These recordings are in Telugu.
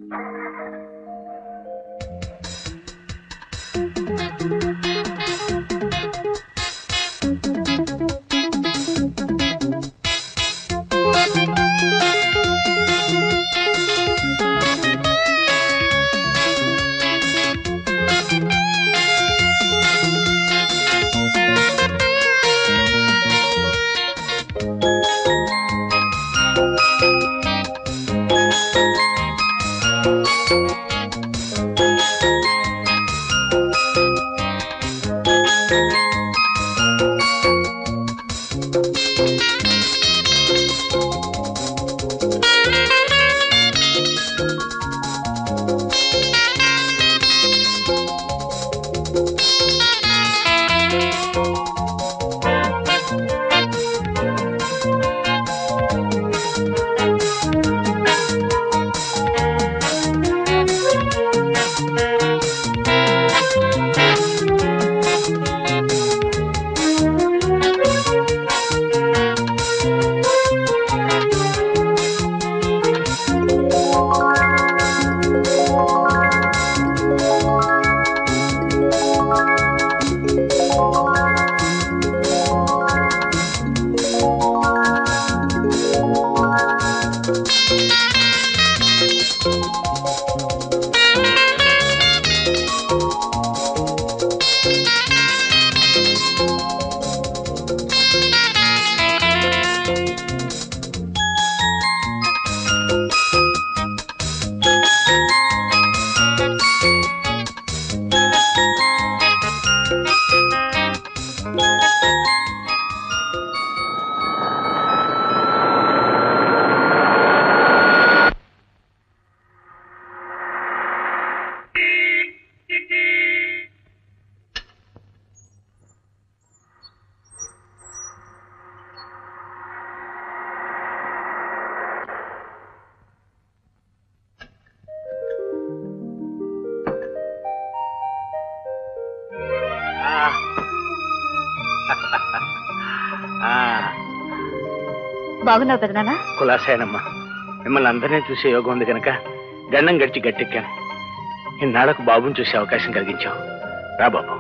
బాగున్నావు పెదనానా కులాసాయనమ్మా మిమ్మల్ని అందరినీ చూసే యోగం ఉంది కనుక గండం గడిచి గట్టెక్కాను ఇన్నాళ్లకు బాబుని చూసే అవకాశం కలిగించావు రా బాబు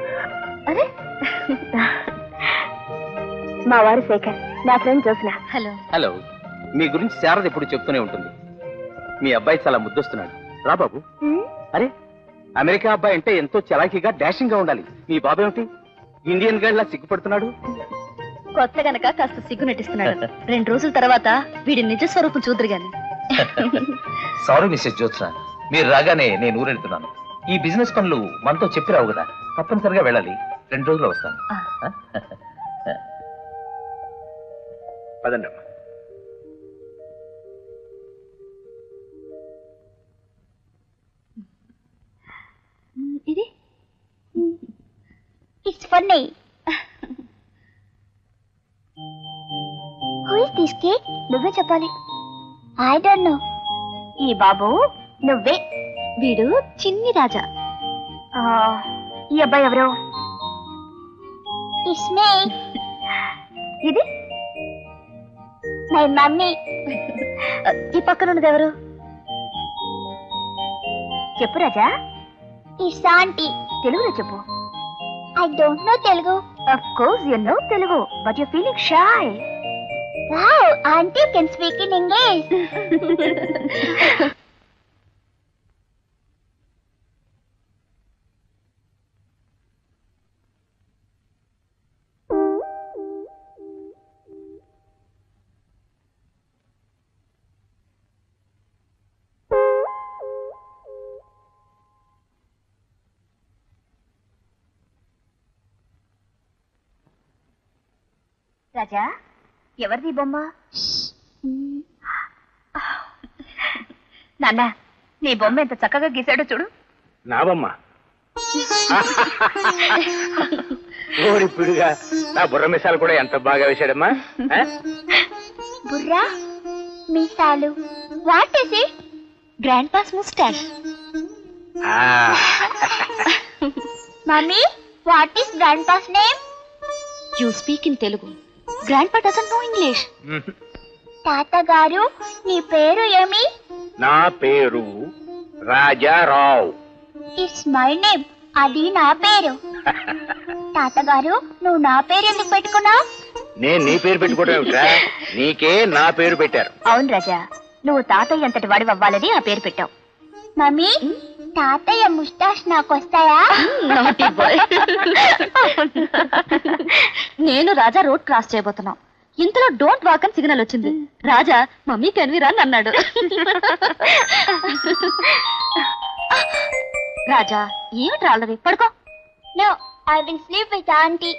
అరే మా వారు శేఖర్ నా ఫ్రెండ్ జోస్నా హలో హలో మీ గురించి శారద ఎప్పుడు చెప్తూనే ఉంటుంది మీ అబ్బాయి చాలా ముద్దొస్తున్నాడు రా బాబు అరే అమెరికా అబ్బాయి అంటే ఎంతో చలాకీగా డాషింగ్ గా ఉండాలి మీ బాబు ఏమిటి ఇండియన్ గైడ్ లా సిగ్గుపడుతున్నాడు కొత్త గనక కాస్త సిగ్గు నటిస్తున్నాడు రెండు రోజుల తర్వాత వీడి నిజ స్వరూపం చూద్దరు గాని సారీ మిస్సెస్ జ్యోత్స మీరు రాగానే నేను ఊరెళ్తున్నాను ఈ బిజినెస్ పనులు మనతో చెప్పి రావు కదా తప్పనిసరిగా వెళ్ళాలి రెండు రోజులు వస్తాను ఆ. పదండమ్మా ఇది it's funny who is this cake నువ్వే చెప్పాలి ఐ డోంట్ నో ఈ బాబు నువ్వే వీడు చిన్ని రాజా ఆ, ఈ అబ్బాయి ఎవరు ఇస్మే ఇది మై మమ్మీ ఈ పక్కన ఉన్నది ఎవరు చెప్పు రాజా ఈ శాంతి తెలుగులో చెప్పు I don't know Telugu of course you know Telugu but you feeling shy wow aunty can speak in English Raja ఎవరిది ఈ బొమ్మ నాన్న నీ బొమ్మ ఎంత చక్కగా గీసాడో చూడు నావమ్మా ఓరి పిడుగా నా బుర్ర మిసాలు కూడా ఎంత బాగా వేశాడమ్మా ఆ? బుర్రా మీసాలు what is it grandpa's mustache ఆ. Mummy what is grandpa's name you speak in Telugu grandpa doesn't know English hmm. తాతగారు నీ పేరు ఏమి నా పేరు రాజారావు ఇట్స్ మై నేమ్ అది నా పేరు తాతగారు నువ్వు నా పేరు ఎందుకు పెట్టుకున్నావు నేను నీ పేరు పెట్టుకోవడం ఏమిట్రా నీకే నా పేరు పెట్టారు అవును రాజా నువ్వు తాతయ్య అంతటి వాడి అవ్వాలని ఆ పేరు పెట్టావు మమ్మీ తాతయ్య ముస్టాష్ నాకు వస్తాయా నేను రాజా రోడ్ క్రాస్ చేయబోతున్నాం ఇంతలో డోంట్ వాక్ అని సిగ్నల్ వచ్చింది రాజా మమ్మీ కెన్విరా అని అన్నాడు రాజా ఏమిటి రాళ్ళది పడుకో no I will sleep with aunty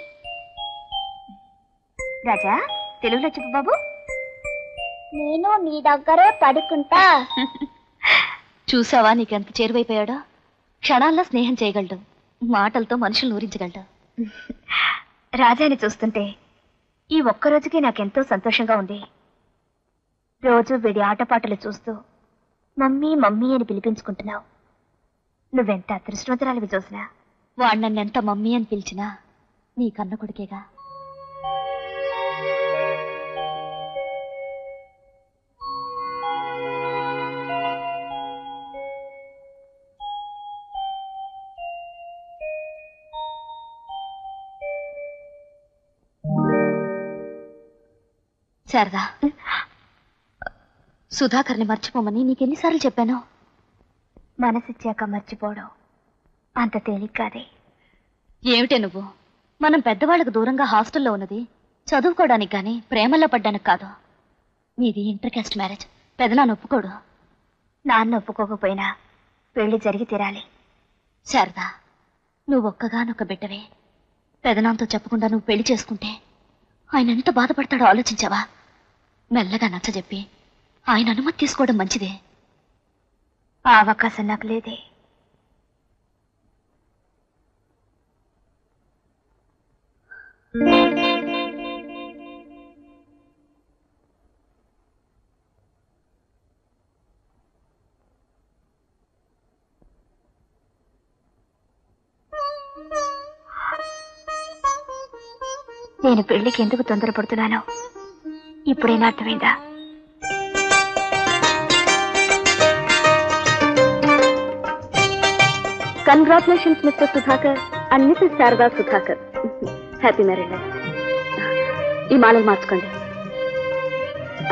Raja తెలుగులో చెప్పు బాబు నేను నీ దగ్గరే పడుకుంటా చూసావా నీకెంత చేరువైపోయాడో క్షణాల్లో స్నేహం చేయగలడు మాటలతో మనుషులు ఊరించగలడు రాజాని చూస్తుంటే ఈ ఒక్క రోజుకి నాకెంతో సంతోషంగా ఉంది రోజు వీడి ఆటపాటలు చూస్తూ మమ్మీ మమ్మీ అని పిలిపించుకుంటున్నావు నువ్వెంత అదృష్టవంతురాలివి చూసినా వాడు నన్ను ఎంత మమ్మీ అని పిలిచినా నీ కన్న కొడుకేగా శారదా సుధాకర్ని మర్చిపోమని నీకెన్నిసార్లు చెప్పాను మనసిచ్చాక మర్చిపోవడం అంత తేలిక కాదే ఏమిటే నువ్వు మనం పెద్దవాళ్ళకు దూరంగా హాస్టల్లో ఉన్నది చదువుకోవడానికి కానీ ప్రేమలో పడ్డానికి కాదు నీది ఇంటర్ కాస్ట్ మ్యారేజ్ పెదనాన్న ఒప్పుకోడు నాన్న ఒప్పుకోకపోయినా పెళ్లి జరిగి తీరాలి శారదా నువ్వు ఒక్కగానొక్క బిడ్డవే పెదనాంతో చెప్పకుండా నువ్వు పెళ్లి చేసుకుంటే ఆయన ఎంత బాధపడతాడో ఆలోచించావా మెల్లగా నచ్చజెప్పి ఆయన అనుమతి తీసుకోవడం మంచిదే ఆ అవకాశం నాకు లేదే నేను పెళ్లికి ఎందుకు తొందరపడుతున్నానో ఇప్పుడైనా అర్థమైందా congratulations mister Sudhakar and missus Sharada Sudhakar happy marriage life ఈ మాలలు మార్చుకోండి ఆ.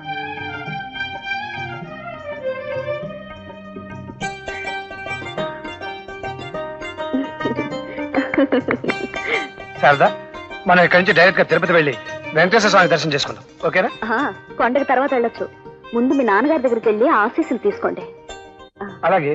శారదా మనం ఇక్కడి నుంచి డైరెక్ట్ గా తిరుపతి వెళ్ళి వెంకటేశ్వర స్వామి దర్శనం చేసుకుందాం ఓకేనా ఆహా, కొండకి తర్వాత వెళ్ళొచ్చు ముందు మీ నాన్నగారి దగ్గరికి వెళ్ళి ఆశీస్సులు తీసుకోండి అలాగే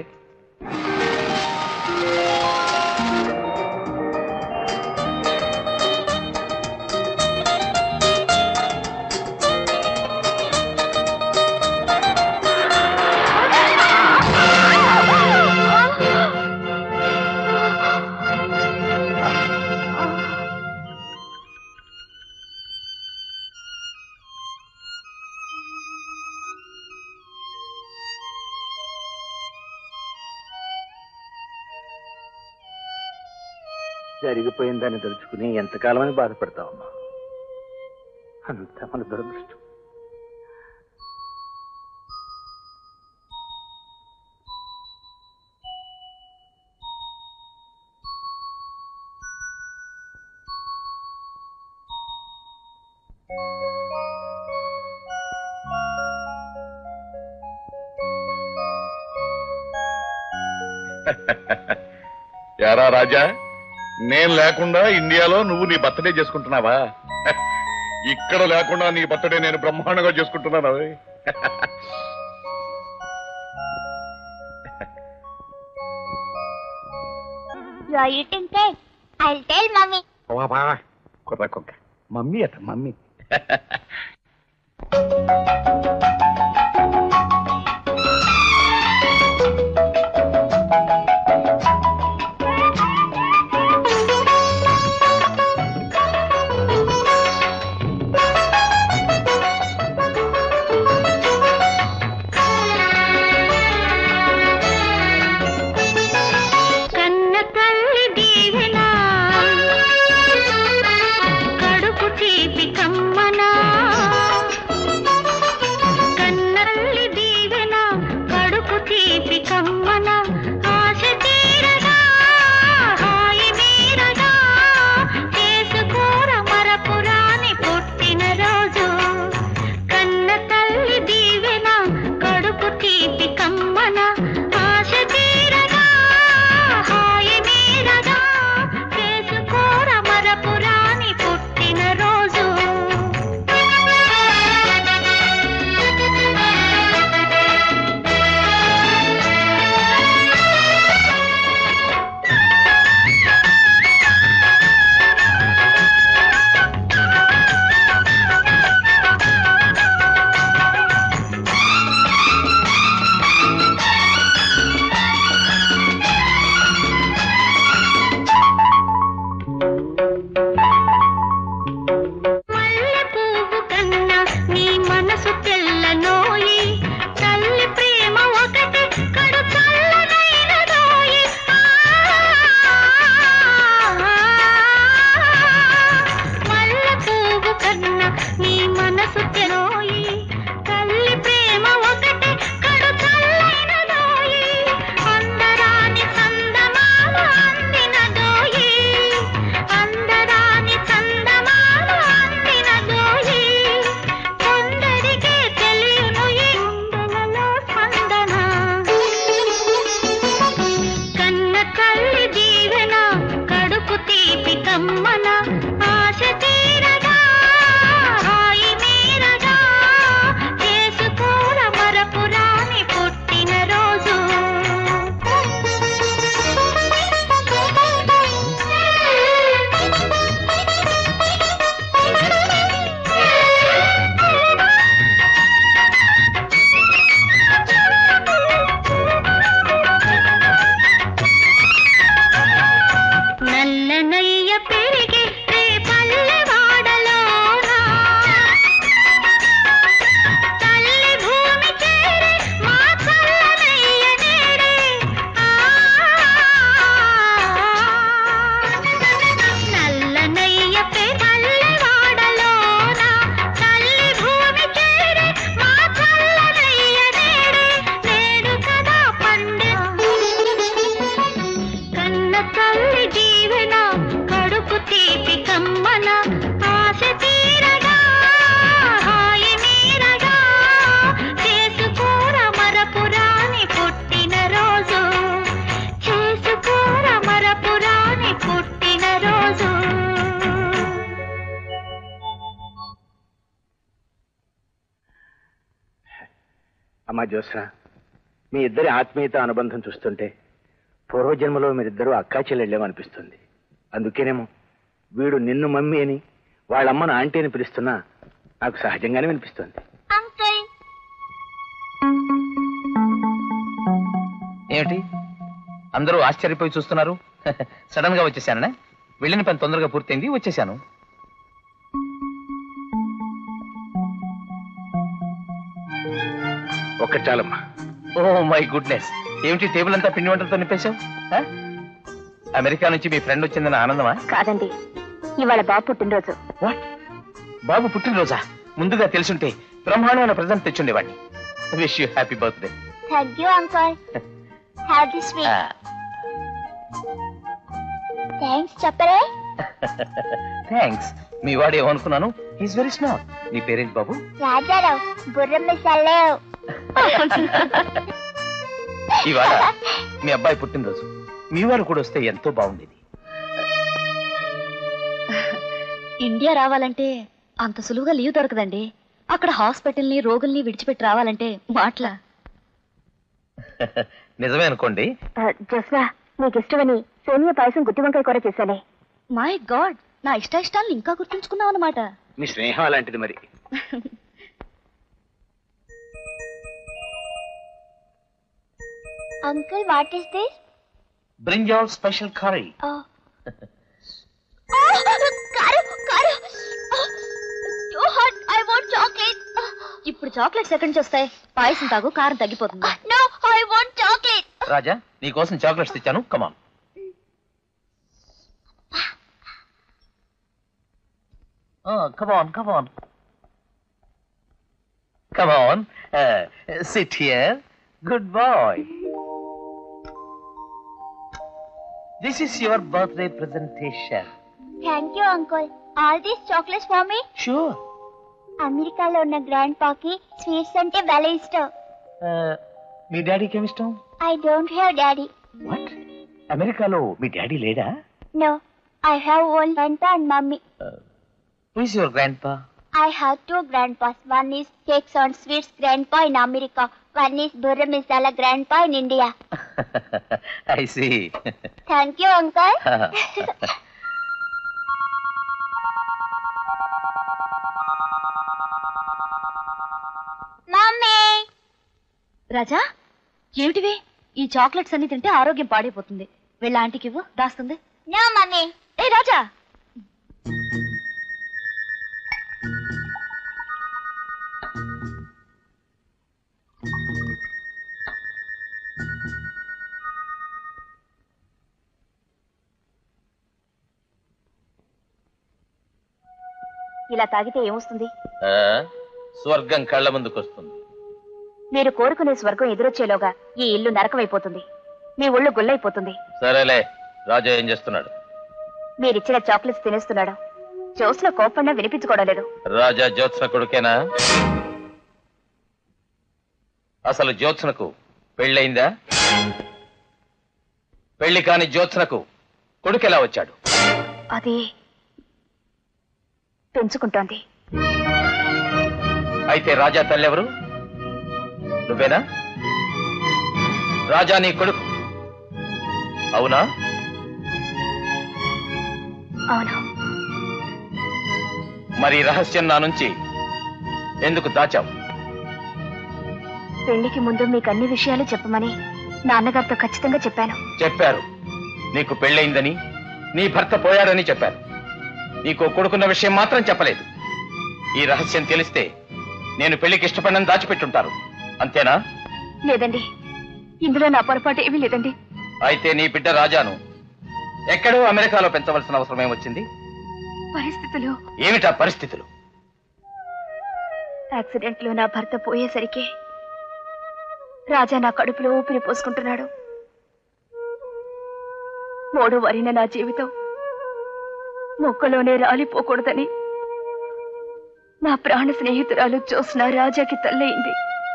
జరిగిపోయిందని తలుచుకుని ఎంతకాలమని బాధపడతావమ్మా అంత మన దురదృష్టం యారా రాజా నేను లేకుండా ఇండియాలో నువ్వు నీ బర్త్డే చేసుకుంటున్నావా ఇక్కడ లేకుండా నీ బర్త్డే నేను బ్రహ్మాండంగా చేసుకుంటున్నాను ఓయ్. You are eating cake. I'll tell mommy. వా, వా, కుర్ర కుక్క మమ్మీ అట మమ్మీ కన్న తల్లి దీవెనా కడుపు తీపి కమ్మనా అమ్మా జ్యోత్స్న మీ ఇద్దరి ఆత్మీయత అనుబంధం చూస్తుంటే పూర్వజన్మలో మీరిద్దరూ అక్కా చెల్లెళ్ళేమనిపిస్తుంది అందుకేనేమో వీడు నిన్ను మమ్మీ అని వాళ్ళమ్మను ఆంటీ అని పిలుస్తున్నా నాకు సహజంగానే వినిపిస్తుంది అంకుల్ ఏమిటి అందరూ ఆశ్చర్యపోయి చూస్తున్నారు సడన్ గా వచ్చేసాననే వెళ్ళిన పని తొందరగా పూర్తయింది వచ్చేసాను ఒక్క చాలమ్మా ఓ మై గుడ్నెస్ ఏమిటి టేబుల్ అంతా పిండి వంటలతో నింపేశావు ఆ? అమెరికా నుంచి మీ ఫ్రెండ్ వచ్చిందని ఆనందమా కాదండి ఇవాళ బాబు పుట్టినరోజు వాట్ బాబు పుట్టినరోజా ముందుగా తెలుసుంటే బ్రహ్మాండమైన ప్రజెంట్ తెచ్చుండేవాడిని wish you happy birthday thank you uncle have the sweet thanks చెప్పరే థ్యాంక్స్ మీ వాడు ఏమనుకున్నాను ఈస్ వెరీ స్మార్ట్ నీ పేరేంటి బాబు రాజారావు బుర్ర మిసలేవు ఇవాళ మీ అబ్బాయి పుట్టినరోజు మీ వారు కూడా వస్తే ఎంతో బాగుండేది ఇండియా రావాలంటే అంత సులువుగా లీవ్ దొరకదండి అక్కడ హాస్పిటల్ని రోగుల్ని విడిచిపెట్టి రావాలంటే మాటలా నిజమే అనుకోండి జస్వా నీకు ఇష్టమని సేమియా పాయసం గుత్తి వంకాయ కూర చేశానే మై గాడ్ నా ఇష్ట ఇష్టాలను ఇంకా గుర్తుంచుకున్నావు అనమాట మీ స్నేహం అలాంటిది మరి uncle what is this bring your special curry ఇప్పుడు చాక్లెట్స్ ఎక్కడి నుంచి వస్తాయి పాయసం తాగు కారం తగ్గిపోతుంది no I want chocolate Raja నీ కోసం చాక్లెట్స్ తెచ్చాను come on come on come on come on sit here good boy this is your birthday presentation thank you uncle all these chocolates for me sure అమెరికాలో ఉన్న గ్రాండ్ పాకి స్వీట్స్ అంటే భలే ఇష్టం మీ డాడీకి ఏమి ఇష్టం I don't have daddy what అమెరికాలో మీ డాడీ లేడా no I have own grand and mummy who is your grandpa I have two grandpas. One is cakes on sweets grandpa in America. One is Burra Misala grandpa in India. I see Thank you, uncle. Mommy! Raja ఏమిటివి ఈ చాక్లెట్స్ అన్ని తింటే ఆరోగ్యం పాడైపోతుంది వెళ్ళ ఆంటీకి ఇవ్వు దాస్తుంది No, mommy. ఏ రాజా ఇలా తాగితే ఏమొస్తుంది స్వర్గం కళ్ళ ముందుకు వస్తుంది మీరు కోరుకునే స్వర్గం ఎదురొచ్చేలోగా ఈ ఇల్లు నరకమైపోతుంది మీ ఒళ్ళు గుల్లైపోతుంది సరేలే రాజా ఏం చేస్తున్నాడు మీరిచ్చిన చాక్లెట్స్ తినేస్తున్నాడు జోస్లో కోపడినా వినిపించుకోవడం లేదు రాజా జ్యోత్స్న కొడుకేనా అసలు జ్యోత్స్నకు పెళ్ళయిందా పెళ్లి కాని జ్యోత్స్నకు కొడుకెలా వచ్చాడు అది పెంచుకుంటోంది అయితే రాజా తల్లెవరు నువ్వేనా రాజా నీ కొడుకు అవునా అవును మరి ఈ రహస్యం నా నుంచి ఎందుకు దాచావు పెళ్లికి ముందు మీకు అన్ని విషయాలు చెప్పమని నాన్నగారితో ఖచ్చితంగా చెప్పాను చెప్పారు నీకు పెళ్ళయిందని నీ భర్త పోయాడని చెప్పారు నీకు కొడుకున్న విషయం మాత్రం చెప్పలేదు ఈ రహస్యం తెలిస్తే నేను పెళ్లికి ఇష్టపడని దాచిపెట్టుంటారు అంతేనా లేదండి ఇందులో నా పొరపాటు ఏమీ లేదండి అయితే నీ బిడ్డ రాజాను ఎక్కడో అమెరికాలో పెంచవలసిన అవసరం ఏమొచ్చింది పరిస్థితులు ఏమిటా పరిస్థితులు యాక్సిడెంట్ లో నా భర్త పోయేసరికి రాజా నా కడుపులో ఊపిరి పోసుకుంటున్నాడు మూడు వరిన నా జీవితం మొక్కలోనే రాలిపోకూడదని నా ప్రాణ స్నేహితురాలు చూసిన రాజాకి తల్లయింది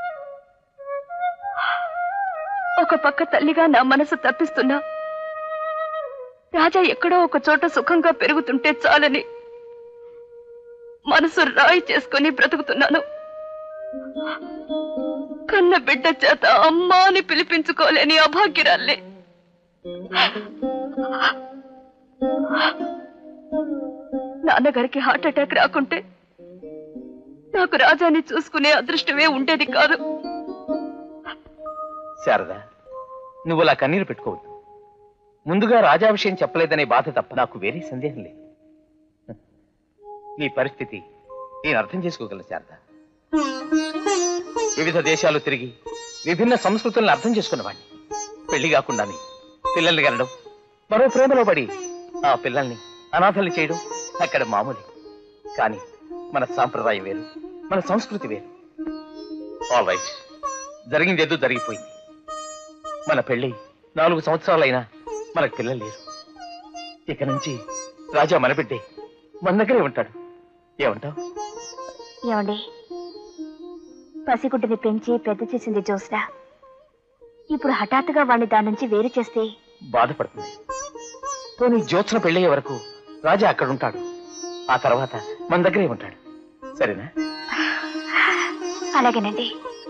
ఒక పక్క తల్లిగా నా మనసు తప్పిస్తున్నా రాజా ఎక్కడో ఒక చోట సుఖంగా పెరుగుతుంటే చాలని మనసు రాయి చేసుకుని బ్రతుకుతున్నాను కన్న బిడ్డ చేత అమ్మా అని పిలిపించుకోలేని అభాగ్యరాల్ని నాన్నగారికి హార్ట్ అటాక్ రాకుంటే నాకు రాజాని చూసుకునే అదృష్టమే ఉండేది కాదు శారద నువ్వు అలా కన్నీరు పెట్టుకోవద్దు ముందుగా రాజా విషయం చెప్పలేదనే బాధ తప్ప నాకు వేరే సందేహం లేదు నీ పరిస్థితి నేను అర్థం చేసుకోగలను శారద వివిధ దేశాలు తిరిగి విభిన్న సంస్కృతులను అర్థం చేసుకున్నవాడిని పెళ్లి కాకుండానే పిల్లల్ని కనడం మరో ప్రేమలో పడి ఆ పిల్లల్ని అనాథల్ని చేయడం అక్కడ మామూలే కానీ మన సాంప్రదాయం వేరు మన సంస్కృతి వేరు ఆల్ రైట్ జరిగిందేదో జరిగిపోయింది మన పెళ్లి నాలుగు సంవత్సరాలైనా మనకు పిల్లలు లేరు ఇక నుంచి రాజా మన బిడ్డే మన దగ్గరే ఉంటాడు ఏమంటావు ఏమండి పసిగుడ్డుని పెంచి పెద్ద చేసింది జోస్రా ఇప్పుడు హఠాత్తుగా వాడిని దాని నుంచి వేరు చేస్తే బాధపడుతుంది పోనీ జ్యోత్స్న పెళ్ళయ్యే వరకు రాజా అక్కడ ఉంటాడు ఆ తర్వాత మన దగ్గరే ఉంటాడు సరేనా అలాగేనండి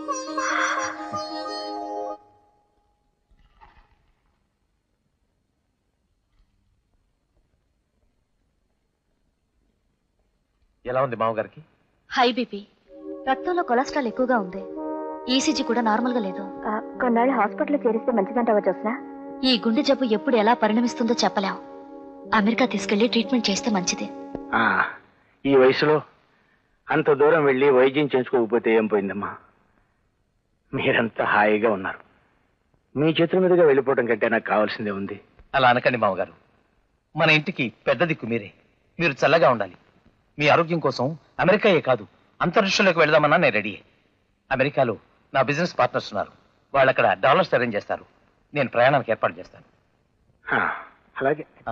ఎలా ఉంది మామగారికి హై బీపీ రక్తంలో కొలెస్ట్రాల్ ఎక్కువగా ఉంది ఈసీజీ కూడా నార్మల్ గా లేదు ఆ, కొన్నాళ్ళు హాస్పిటల్లో చేరిస్తే మంచిదంటావా జోస్నా ఈ గుండె జబ్బు ఎప్పుడు ఎలా పరిణమిస్తుందో చెప్పలేం అమెరికా తీసుకెళ్లి ట్రీట్మెంట్ చేస్తే మంచిది ఆ, ఈ వయసులో అంత దూరం వెళ్ళి వైద్యం చేయించుకోకపోతే ఏం పోయిందమ్మా మీరంతా హాయిగా ఉన్నారు మీ చేతుల మీదుగా వెళ్ళిపోవడం కంటే నాకు కావాల్సిందే ఉంది అలా అనకండి మామగారు మన ఇంటికి పెద్ద దిక్కు మీరే మీరు చల్లగా ఉండాలి మీ ఆరోగ్యం కోసం అమెరికాయే కాదు అంతరిక్షంలోకి వెళదామన్నా నేను రెడీ అమెరికాలో నా బిజినెస్ పార్ట్నర్స్ ఉన్నారు వాళ్ళు అక్కడ డాలర్స్ అరేంజ్ చేస్తారు నేను ప్రయాణానికి ఏర్పాటు చేస్తాను ఆ, అలాగే ఆ.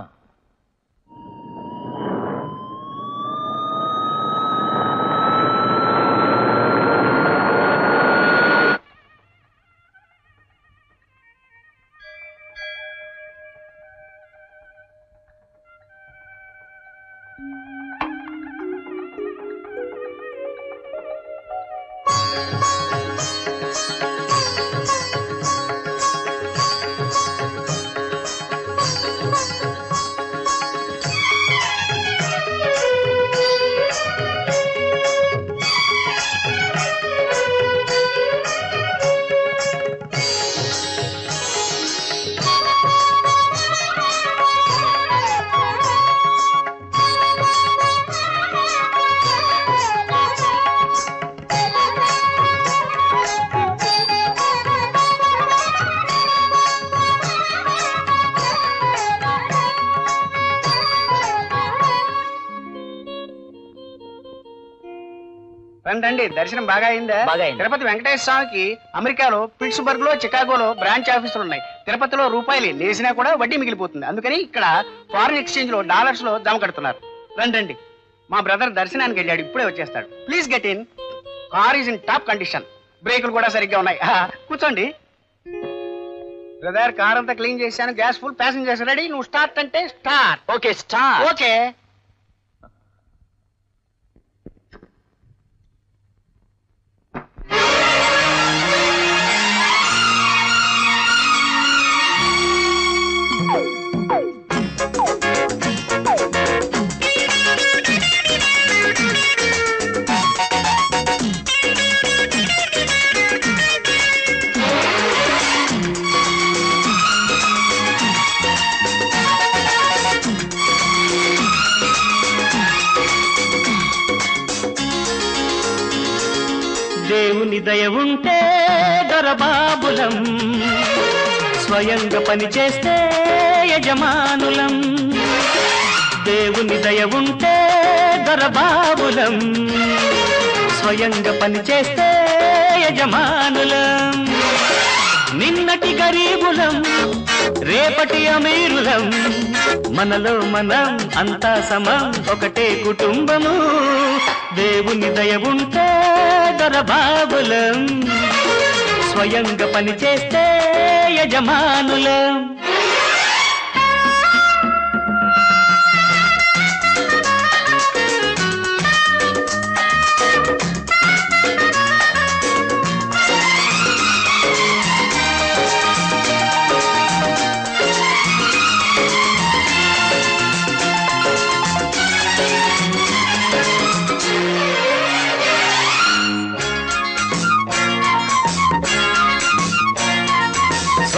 రండి రండి దర్శనం బాగా అయిందా బాగా అయింది. తిరుపతి వెంకటేశ్వర స్వామికి అమెరికాలో పిట్స్బర్గ్ లో చికాగోలో బ్రాంచ్ ఆఫీసులు ఉన్నాయి తిరుపతిలో రూపాయలు నేసినా కూడా వడ్డీ మిగిలిపోతుంది అందుకని ఇక్కడ ఫారిన్ ఎక్స్చేంజ్ లో డాలర్స్ లో జమ కడుతున్నారు రండి రండి మా బ్రదర్ దర్శనానికి వెళ్ళాడు ఇప్పుడే వచ్చేస్తాడు please get in car is in top condition బ్రేకులు కూడా సరిగ్గా ఉన్నాయి ఆ, కూర్చోండి బ్రదర్ కార్ అంతా క్లీన్ చేశాను గ్యాస్ ఫుల్ ప్యాసింజర్స్ రెడీ నువ్వు స్టార్ట్ అంటే స్టార్ట్ ఓకే స్టార్ ఓకే దేవుని దయ ఉంటే దొరబాబులం స్వయంగా పని చేస్తే యజమానులం దేవుని దయ ఉంటే దొరబాబులం స్వయంగా పని చేస్తే యజమానులం నిన్నటి గరీబులం రేపటి అమీరులం మనలో మనం అంతా సమం ఒకటే కుటుంబము దేవుని దయ ఉంటే దొరబాబులం స్వయంగా పని చేస్తే యజమానులం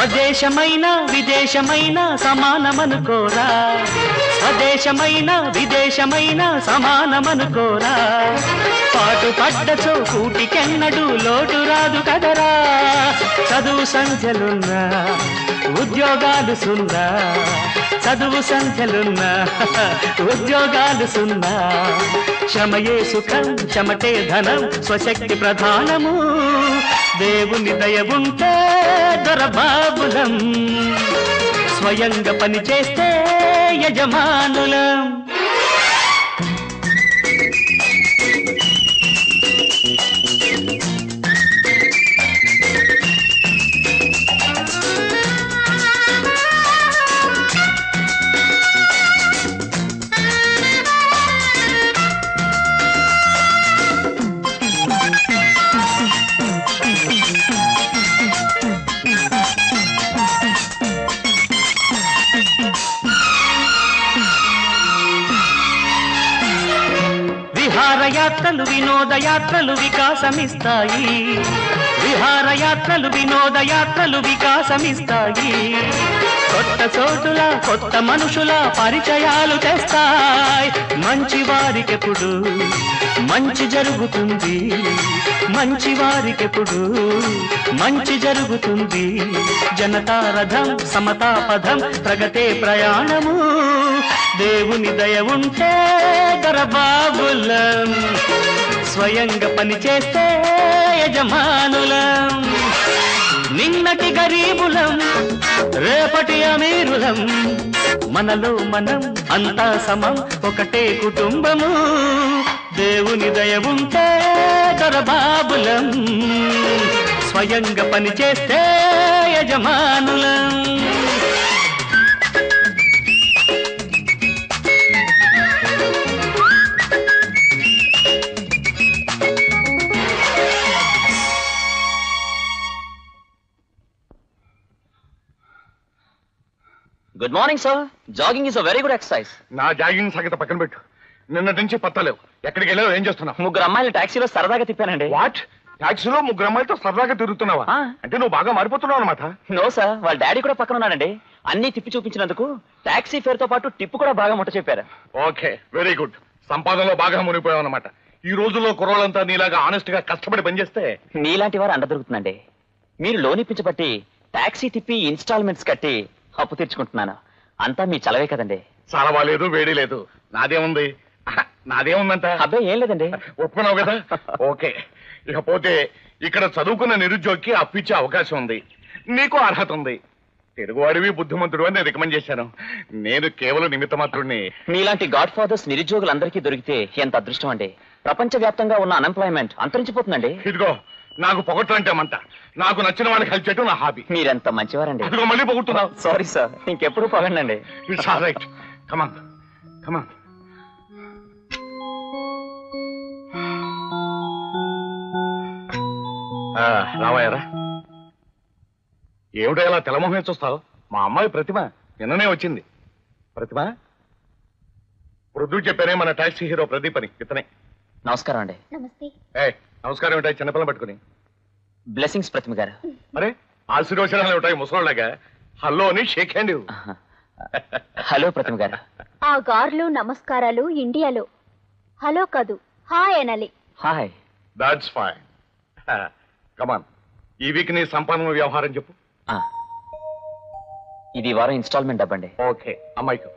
స్వదేశమైన విదేశమైన సమానమనుకోరా స్వదేశమైన విదేశమైన సమానమనుకోరా పాటు పడ్డచో కూటికెన్నడు లోటు రాదు కదరా చదువు సంఖ్యలున్నా ఉద్యోగాలు సున్నా చదువు సంఖ్యలున్నా ఉద్యోగాలు సున్నా శ్రమయే సుఖం చెమటే ధనం స్వశక్తి ప్రధానము దేవుని దయ ఉంటే దొరబాబులం స్వయంగా పని చేస్తే యజమానులం విహారయాత్రలు వినోదయాత్రలు వికాసమిస్తాయి విహారయాత్రలు వినోదయాత్రలు వికాసమిస్తాయి కొత్త చోటుల కొత్త మనుషుల పరిచయాలు తెస్తాయి మంచి వారికెప్పుడు మంచి జరుగుతుంది మంచి వారికెప్పుడు మంచి జరుగుతుంది జనతా రథం సమతా పథం ప్రగతే ప్రయాణము దేవుని దయ ఉంటే దొరబాబులం స్వయంగా పని చేస్తే యజమానులం నిన్నటి గరీబులం రేపటి అమీరులం మనలో మనం అంతా సమం ఒకటే కుటుంబము దేవుని దయ ఉంటే దొరబాబులం స్వయంగా పని చేస్తే యజమానులం good morning sir jogging is a very good exercise నా జాగింగ్ సంగతి పక్కన పెట్టు నిన్నటి నుంచి పత్తలేవు ఎక్కడికి వెళ్ళావు ఏం చేస్తున్నావు ముగ్గురు అమ్మాయిలు టాక్సీలో సరదాగా తిప్పానండి వాట్ టాక్సీలో ముగ్గురు అమ్మాయిలతో సరదాగా తిరుగుతున్నావా ఆ. అంటే నువ్వు బాగా మారిపోతున్నావు అనమాట నో సార్ వాళ్ళ డాడీ కూడా పక్కన ఉన్నాడండి అన్ని తిప్పి చూపించినందుకు టాక్సీ ఫేర్ తో పాటు టిప్ కూడా బాగా ముట్ట చెప్పారు ఓకే వెరీ గుడ్ సంపాదనలో బాగా మునిగిపోయావు అనమాట ఈ రోజుల్లో కుర్రోళ్ళంతా నీలాగా ఆనెస్ట్ గా కష్టపడి పనిచేస్తే మీలాంటి వారు అండ దొరుకుతుందండి మీరు లోన్ ఇప్పించబట్టి టాక్సీ తిప్పి ఇన్స్టాల్మెంట్స్ కట్టి అప్పు తీర్చుకుంటున్నాను అంతా మీ చలవే కదండి చాలా లేదు వేడి లేదు నాదేముంది ఆహా, నాదేముందంట అబ్బాయి ఏం లేదండి ఒప్పుకున్నావు కదా ఓకే ఇకపోతే ఇక్కడ చదువుకున్న నిరుద్యోగికి అప్పిచ్చే అవకాశం ఉంది నీకు అర్హత ఉంది తెలుగువాడివి బుద్ధిమంతుడు అని నేను రికమెండ్ చేశాను నేను కేవలం నిమిత్త మాత్రుడిని మీలాంటి గాడ్ ఫాదర్స్ నిరుద్యోగులందరికీ దొరికితే ఎంత అదృష్టం అండి ప్రపంచ వ్యాప్తంగా ఉన్న అన్ఎంప్లాయ్మెంట్ అంతరించిపోతుందండి ఇదిగో నాకు పొగట్లంటే మంట నాకు నచ్చిన వాళ్ళకి హెల్ప్ చేయటం నా హాబీ మీరెంత మంచివారండి అదిగో మళ్ళీ పొగుడుతున్నావు సారీ సార్ ఇంకెప్పుడు పగండి it's all right come on come on రావాయరా ఏమిటో ఇలా తెల్లమొహం చూస్తావు మా అమ్మాయి ప్రతిమ నిన్ననే వచ్చింది ప్రతిమ పృథ్వీ చెప్పానే మన టాక్సీ హీరో ప్రదీప్ అని ఇతనే నమస్కారం అండి నమస్తే ఏ నమస్కారం ఉంటాయి చిన్నపిల్లలు పట్టుకుని బ్లెస్సింగ్స్ ప్రతిమ గారు అరే ఆశీర్వచనాలు ఉంటాయి ముసలోళ్ళగా హలో అని షేక్ హ్యాండ్ ఇవ్వు. హలో ప్రతిమ గారు ఆ గార్లు నమస్కారాలు ఇండియాలో హలో కాదు హాయ్ అనాలి హాయ్ దాట్స్ ఫైన్ కమాన్ ఈ వీక్ నీ సంపాదన వ్యవహారం చెప్పు ఆ. ఇది ఈ వారం ఇన్స్టాల్మెంట్ డబ్బండి ఓకే అమ్మాయికు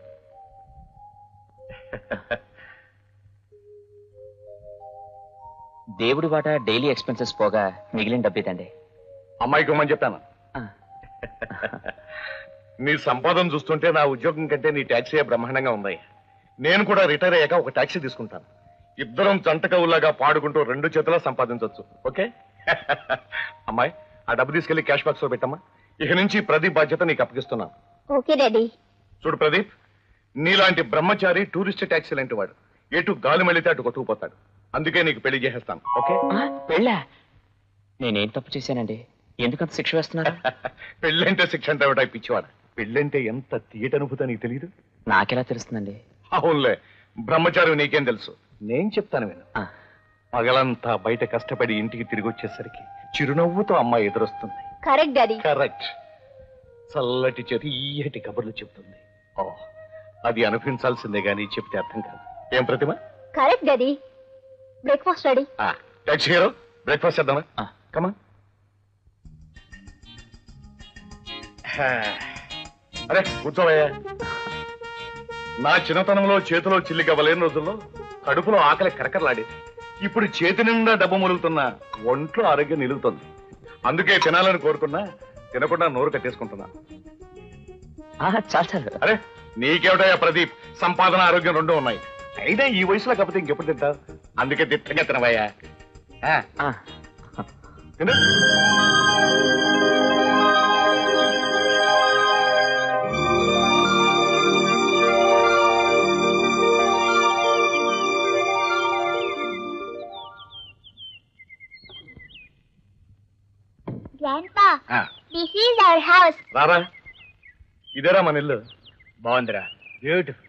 దేవుడి వాట డైలీ ఎక్స్పెన్సెస్ పోగా మిగిలిన డబ్బిదండి అమ్మాయికి ఇవ్వమని చెప్పాను ఆ. నీ సంపాదన చూస్తుంటే నా ఉద్యోగం కంటే నీ ట్యాక్సీ బ్రహ్మాండంగా ఉంది నేను కూడా రిటైర్ అయ్యాక ఒక ట్యాక్సీ తీసుకుంటాను ఇద్దరం జంట కవులాగా పాడుకుంటూ రెండు చేతులా సంపాదించవచ్చు ఓకే అమ్మాయి ఆ డబ్బు తీసుకెళ్లి క్యాష్ బాక్స్ లో పెట్టమ్మా ఇక నుంచి ప్రదీప్ బాధ్యత నీకు అప్పగిస్తున్నాను ఓకే డాడీ చూడు ప్రదీప్ నీలాంటి బ్రహ్మచారి టూరిస్ట్ ట్యాక్సీ లాంటి వాడు ఎటు గాలి మళ్ళితే అటు కొట్టుకుపోతాడు అందుకే నీకు పెళ్లి చేసేస్తాను ఓకే ఆ, పెళ్ళా నేనేం తప్పు చేశానండి ఎందుకంత శిక్ష వేస్తున్నారు పెళ్ళంటే శిక్ష అంటే ఏమిటా ఈ పిచ్చివాడు పెళ్ళంటే ఎంత తీయట అనుభూతి నీకు తెలియదు నాకెలా తెలుస్తుందండి అవునులే బ్రహ్మచారి నీకేం తెలుసు నేను చెప్తాను విను ఆ, పగలంతా బయట కష్టపడి ఇంటికి తిరిగి వచ్చేసరికి చిరునవ్వుతో అమ్మాయి ఎదురొస్తుంది కరెక్ట్ డాడీ కరెక్ట్ చల్లటి చెరియటి కబుర్లు చెప్తుంది ఓ అది అనిపించాల్సిందే గాని చెప్తే అర్థం కాదు ఏం Pratima correct daddy breakfast ready taxi hero breakfast చేద్దామా కమా అరే కూర్చోవయ్యా నా చిన్నతనంలో చేతిలో చిల్లి కవ్వలేని రోజుల్లో కడుపులో ఆకలి కరకరలాడేది ఇప్పుడు చేతి నిండా డబ్బు మొలుగుతున్నా ఒంట్లో ఆరోగ్యం నిలుగుతుంది అందుకే తినాలని కోరుకున్నా తినకుండా నోరు కట్టేసుకుంటున్నా చాలు చాలు అరే నీకేమిటయ్యా ప్రదీప్ సంపాదన ఆరోగ్యం రెండు ఉన్నాయి అయినా ఈ వయసులో కాకపోతే ఇంకెప్పుడు తింటా అందుకే దిట్టంగా తినవయ్యా ఆ, తిను గ్రాండ్పా ఆ, దిస్ ఈజ్ అవర్ హౌస్ రారా ఇదేరా మన ఇల్లు బాగుందిరా బ్యూటిఫుల్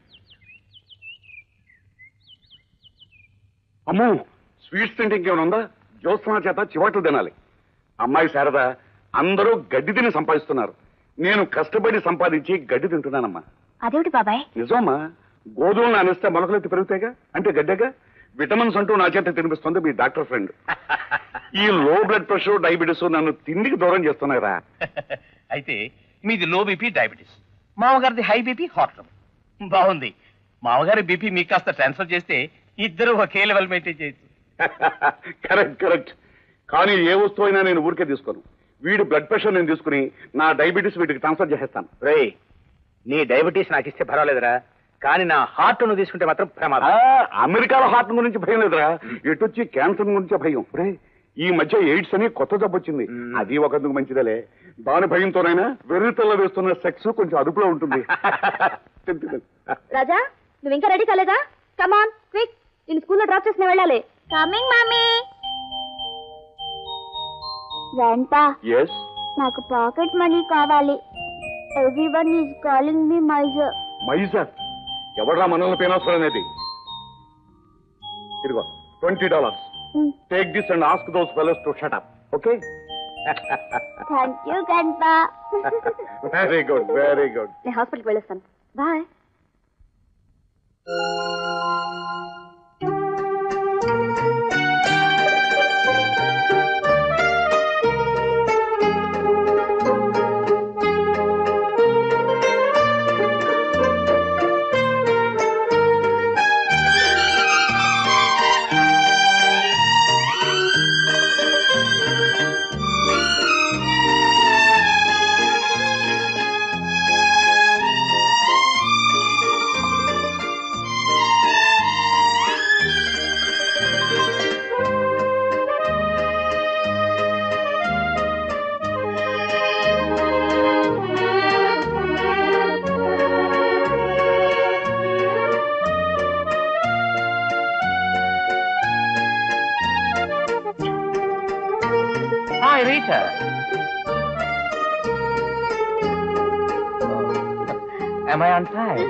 అమ్మో స్వీట్స్ తింటే ఇంకేమైనా ఉందా జ్యోత్సన చేత చివాట్లు తినాలి అమ్మాయి శారద అందరూ గడ్డి తిని సంపాదిస్తున్నారు నేను కష్టపడి సంపాదించి గడ్డి తింటున్నానమ్మా అదేమిటి బాబాయ్ నిజమమ్మా గోధుమలు నానిస్తే మొలకలెత్తి పెరుగుతాయిగా అంటే గడ్డగా విటమిన్స్ అంటూ నా చేత తినిపిస్తుంది మీ డాక్టర్ ఫ్రెండ్ ఈ లో బ్లడ్ ప్రెషర్ డయాబెటీస్ నన్ను తిండికి దూరం చేస్తున్నాయిరా అయితే మీది లో బీపీ డయాబెటీస్ మామగారిది హై బీపీ హార్ట్ ట్రబుల్ బాగుంది మామగారి బీపీ మీకు కాస్త ట్రాన్స్ఫర్ చేస్తే ఇద్దరు ఒకే లెవెల్ మెయింటైన్ చేయొచ్చు కరెక్ట్ కరెక్ట్ కానీ ఏ వస్తువు అయినా నేను ఊరికే తీసుకోను వీడి బ్లడ్ ప్రెషర్ నేను తీసుకుని నా డయాబెటీస్ వీటికి ట్రాన్స్ఫర్ చేసేస్తాను రేయ్ నీ డయాబెటీస్ నాకు ఇస్తే పర్వాలేదురా కానీ నా హార్ట్ నువ్వు తీసుకుంటే మాత్రం ఆ, ప్రమాదం అమెరికాలో హార్ట్ గురించి భయం లేదురా ఎటొచ్చి క్యాన్సర్ గురించే భయం రే ఈ మధ్య ఎయిడ్స్ అని కొత్త జబ్బు వచ్చింది మ్మ్. అది ఒకందుకు మంచిదేలే దాని భయంతోనైనా వెర్రితల్లో వేస్తున్న సెక్స్ కొంచెం అదుపులో ఉంటుంది తిను, తిను. రాజా నువ్వు ఇంకా రెడీ కాలేదా కమాన్ క్విక్ నేను స్కూల్లో డ్రాప్ చేసిన వెళ్ళాలి కమింగ్ మమ్మీ గ్రాండ్పా Yes? నాకు పాకెట్ మనీ కావాలి everyone is calling me miser miser ఎవడ్రా మనల్ని పేనవసరం అనేది ఇదిగో twenty dollars take this and ask those fellows to shut up okay thank you grandpa very good very good నేను హాస్పిటల్కి వెళ్ళొస్తాను bye hi Rita Am I on time?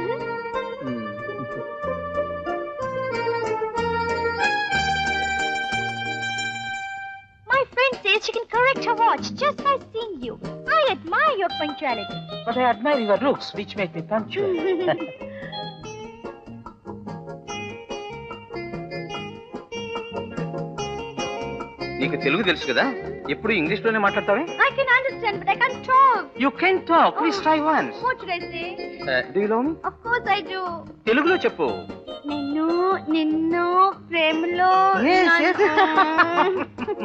My friend says she can correct her watch just by seeing you. I admire your punctuality. But I admire your looks, which make me punctual. నీకు తెలుగు తెలుసు కదా ఎప్పుడు ఇంగ్లీష్ లోనే మాట్లాడతావే I can understand, but I can't talk. You can talk please try once What should I say? Do love me Of course I do. తెలుగులో చెప్పు నిన్ను నిన్ను ప్రేమలో Yes, yes. నన్ను-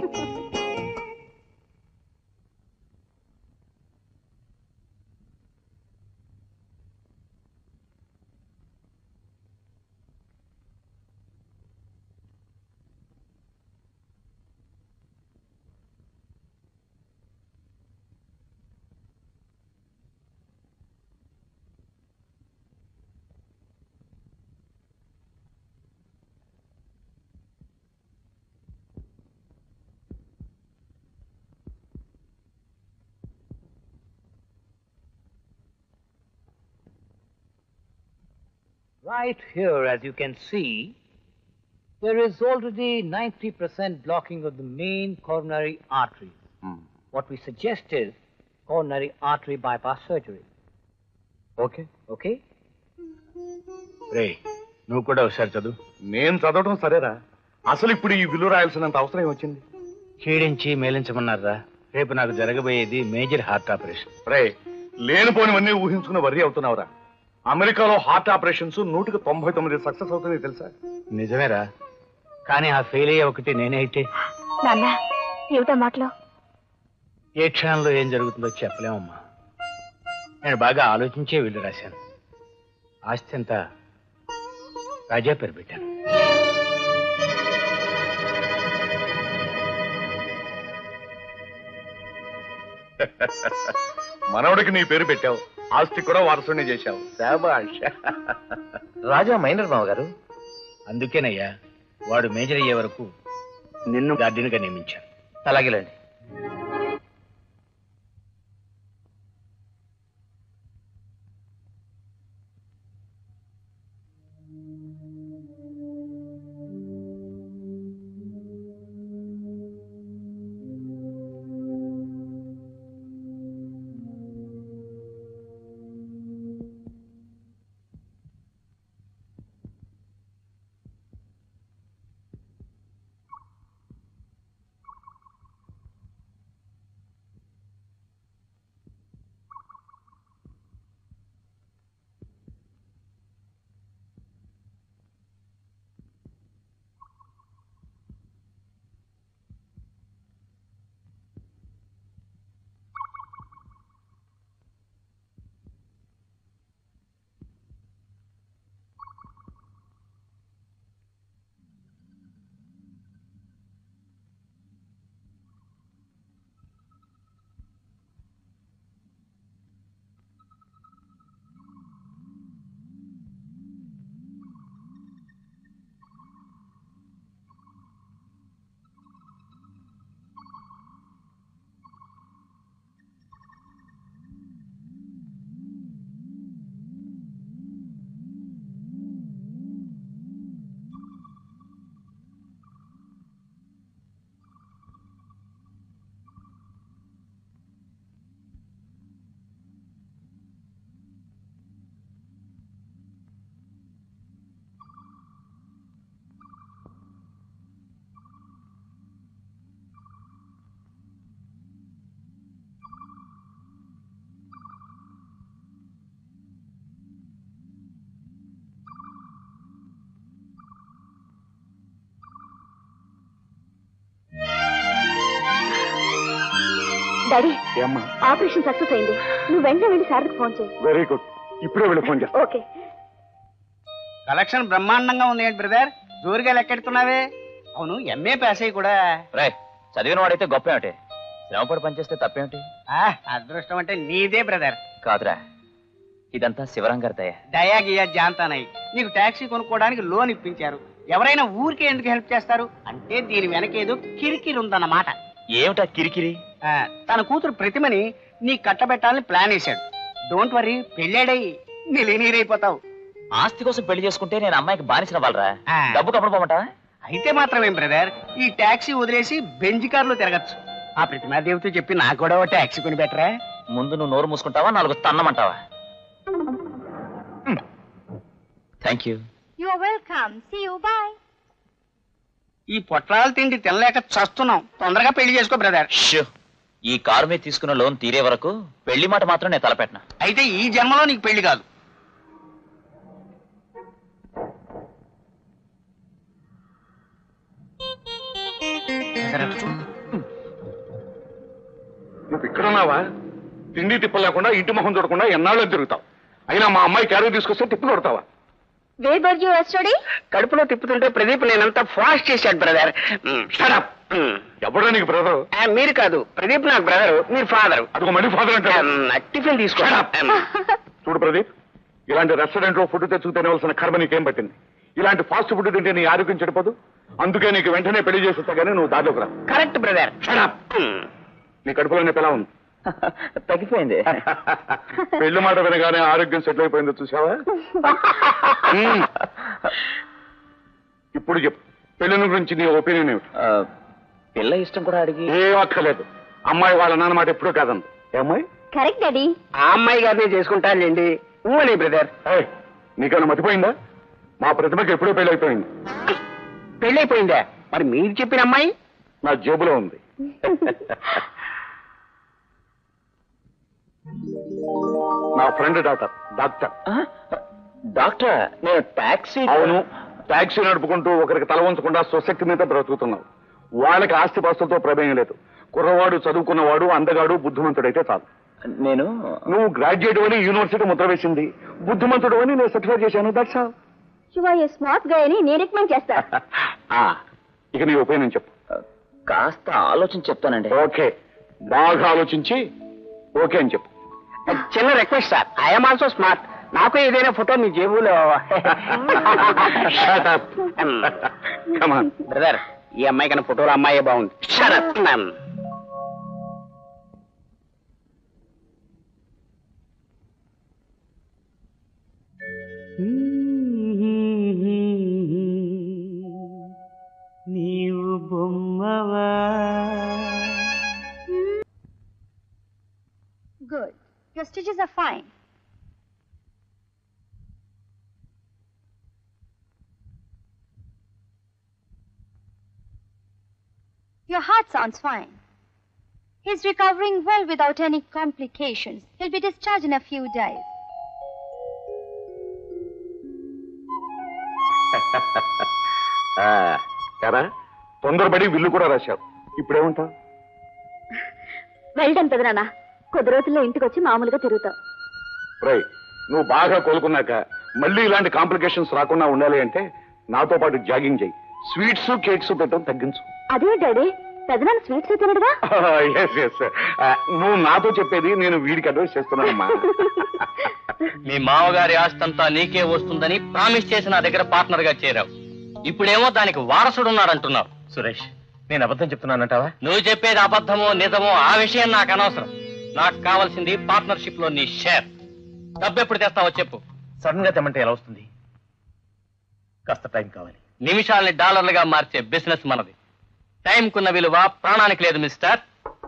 Right here, as you can see, there is already 90% blocking of the main coronary arteries. What we suggest is coronary artery bypass surgery. Okay Okay? రే నువ్వు కూడా ఒకసారి చదువు నేను చదవడం సరేరా అసలు ఇప్పుడు ఈ విల్లు రాయాల్సినంత అవసరం ఏమొచ్చింది క్షీణించి మేలించమన్నారా రేపు నాకు జరగబోయేది మేజర్ హార్ట్ ఆపరేషన్ రే లేనిపోనివన్నీ ఊహించుకుని వర్రీ అవుతున్నావురా అమెరికాలో హార్ట్ ఆపరేషన్స్ నూటికి తొంభై తొమ్మిది సక్సెస్ అవుతుంది తెలుసా నిజమేరా కానీ ఆ ఫెయిల్ అయ్యే ఒకటి నేనే అయితే నాన్న ఏమిటా మాటలో ఏ క్షణంలో ఏం జరుగుతుందో చెప్పలేమమ్మా నేను బాగా ఆలోచించే వీళ్ళు రాశాను ఆస్తి అంతా రాజా పేరు పెట్టాను మనవడికి నీ పేరు పెట్టావు ఆస్తి కూడా వారసుని చేశావు శాబాష్ రాజా మైనర్ మావ గారు అందుకేనయ్యా వాడు మేజర్ అయ్యే వరకు నిన్ను గార్డెన్గా నియమించాను అలాగేలండి డాడీ ఏమ్మా ఆపరేషన్ సక్సెస్ అయింది నువ్వు వెంటనే వెళ్ళి సార్కి ఫోన్ చేయి వెరీ గుడ్ ఇప్పుడే వెళ్ళి ఫోన్ చేస్తా ఓకే కలెక్షన్ బ్రహ్మాండంగా ఉంది ఏంటి బ్రదర్ జోరుగా లెక్కెడుతున్నావే అవును ఎంఏ పాస్ అయ్యి కూడా రే చదివిన వాడైతే గొప్ప ఏమిటి శ్రమపడి పనిచేస్తే తప్పేమిటి ఆ, అదృష్టం అంటే నీదే బ్రదర్ కాదురా ఇదంతా శివరాం గారి దయ దయా గియా జాంతానయ్యి నీకు టాక్సీ కొనుక్కోవడానికి లోన్ ఇప్పించారు ఎవరైనా ఊరికే ఎందుకు హెల్ప్ చేస్తారు అంటే దీని వెనక ఏదో కిరికిరి ఉందన్నమాట ఏమిటా కిరికిరి ఆ, తన కూతురు ప్రతిమని నీ కట్టబెట్టాలని ప్లాన్ వేశాడు డోంట్ వరీ పెళ్ళాడై నీరైపోతావు ఆస్తి కోసం పెళ్లి చేసుకుంటే నేను అమ్మాయికి బానిసిన వాళ్ళరా ఆ. డబ్బు కప్పడపోమంటా అయితే మాత్రమేం బ్రదర్ ఈ టాక్సీ వదిలేసి బెంజ్ కారులో తిరగచ్చు ఆ ప్రతిమాదేవితో చెప్పి నాకు కూడా ఓ టాక్సీ కొని పెట్టరా ముందు నువ్వు నోరు మూసుకుంటావా నాలుగు తన్నమంటావా thank you you welcome see you bye ఈ పొట్లాల తిండి తినలేక చస్తున్నాం తొందరగా పెళ్లి చేసుకో బ్రదర్ షూ ఈ కారు మీద తీసుకున్న లోన్ తీరే వరకు పెళ్లి మాట మాత్రం నేను తలపెట్టిన అయితే ఈ జన్మలో నీకు పెళ్లి కాదు నువ్వు ఇక్కడున్నావా తిండి తిప్పలు లేకుండా ఇంటి మొహం చూడకుండా ఎన్నాళ్ళు తిరుగుతావు అయినా మా అమ్మాయి క్యారీ తీసుకొస్తే తిప్పలు కొడతావా వేర్ వర్ యు ఎస్టడీ కడుపులో తిప్పుతుంటే ప్రదీప్ నేనంతా ఫాస్ట్ చేశాడు బ్రదర్ Shut ఎవడా నీకు బ్రదర్ మీరు కాదు ప్రదీప్ నాకు బ్రదర్ మీరు ఫాదర్ అదొక మళ్ళీ ఫాదర్ అంటే టిఫిన్ తీసుకో చూడు ప్రదీప్ ఇలాంటి రెస్టారెంట్ లో ఫుడ్ తెచ్చుకు తినవలసిన కర్మ నీకేం పట్టింది ఇలాంటి ఫాస్ట్ ఫుడ్ తింటే నీ ఆరోగ్యం చెడిపోదు అందుకే నీకు వెంటనే పెళ్లి చేసేస్తా కానీ నువ్వు దారిలోకి రా కరెక్ట్ బ్రదర్ Shut up. నీ కడుపులో నొప్పి ఎలా ఉంది తగ్గిపోయింది పెళ్లి మాట వినగానే ఆరోగ్యం సెటిల్ అయిపోయిందో చూసావా మ్మ్. ఇప్పుడు చెప్పు పెళ్లి గురించి నీ ఒపీనియన్ ఏమిటి పిల్ల ఇష్టం కూడా అడిగి ఏం అక్కర్లేదు అమ్మాయి వాళ్ళ నాన్న మాట ఎప్పుడూ కాదండి ఏమ్మాయి కరెక్ట్ డాడీ ఆ అమ్మాయి గారిని చేసుకుంటానులేండి ఊనే బ్రదర్ ఏయ్, నీకన్నా మతిపోయిందా మా ప్రతిభకి ఎప్పుడో పెళ్ళైపోయింది పెళ్ళైపోయిందా మరి మీరు చెప్పిన అమ్మాయి నా జేబులో ఉంది నా ఫ్రెండ్ డాక్టర్ డాక్టర్ డాక్టర్ నేను టాక్సీ అవును టాక్సీ నడుపుకుంటూ ఒకరికి తల వంచకుండా స్వశక్తి మీద బ్రతుకుతున్నావు వాళ్ళకి ఆస్తిపాస్తులతో ప్రమేయం లేదు కుర్రవాడు చదువుకున్నవాడు అందగాడు బుద్ధిమంతుడైతే చాలు నేను నువ్వు గ్రాడ్యుయేట్ అని యూనివర్సిటీ ముద్ర వేసింది బుద్ధిమంతుడు అని నేను సర్టిఫై చేశాను దట్స్ ఆల్ శివ స్మార్ట్ గా అని నేను రికమెండ్ చేస్తా ఇక నీ ఒపీనియన్ చెప్పు కాస్త ఆలోచించి చెప్తానండి ఓకే బాగా ఆలోచించి ఓకే అని చెప్పు చిన్న request sir I'm also smart నాకు ఏదైనా ఫోటో మీ జేబులో Shut up. Come on. Brother ఈ అమ్మాయి కన్నా ఫోటోలో అమ్మాయే బాగుంది షరత్ మ్యామ్ నీవు బొమ్మవా good your stitches are fine Your heart sounds fine. He's recovering well without any complications. He'll be discharged in a few days. ఆ, కదా తొందరపడి విల్లు కూడా రాశావు ఇప్పుడేమంటావు వెల్డన్ పెదనాన్న కొద్ది రోజుల్లో ఇంటికి వచ్చి మామూలుగా తిరుగుతావు రై నువ్వు బాగా కోలుకున్నాక మళ్ళీ ఇలాంటి కాంప్లికేషన్స్ రాకుండా ఉండాలి అంటే నాతో పాటు జాగింగ్ చేయి స్వీట్స్ కేక్స్ పెట్టడం తగ్గించు అదే డాడీ పెదనాన్న స్వీట్స్ తినడుగా ఎస్ ఎస్ నువ్వు నాతో చెప్పేది నేను వీడికి అడ్వైస్ చేస్తున్నానమ్మా మీ మామగారి ఆస్తంతా నీకే వస్తుందని ప్రామిస్ చేసి నా దగ్గర పార్ట్నర్ గా చేరావు ఇప్పుడేమో దానికి వారసుడు ఉన్నాడంటున్నావు సురేష్ నేను అబద్ధం చెప్తున్నానంటావా నువ్వు చెప్పేది అబద్ధమో నిజమో ఆ విషయం నాకు అనవసరం నాకు కావాల్సింది పార్ట్నర్షిప్ లో నీ షేర్ డబ్బు ఎప్పుడు తెస్తావో చెప్పు సడన్ గా తెమ్మంటే ఎలా వస్తుంది కాస్త టైం కావాలి నిమిషాల్ని డాలర్లుగా మార్చే బిజినెస్ మనది టైంకున్న విలువ ప్రాణానికి లేదు mister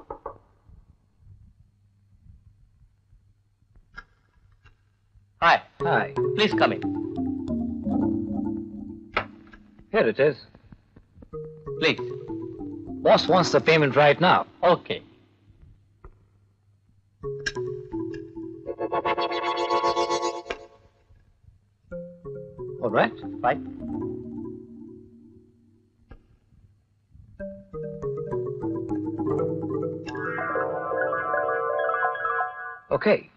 hi Hi. Please come in Here it is. Please Boss wants the payment right now. Okay All right. Bye. Okay.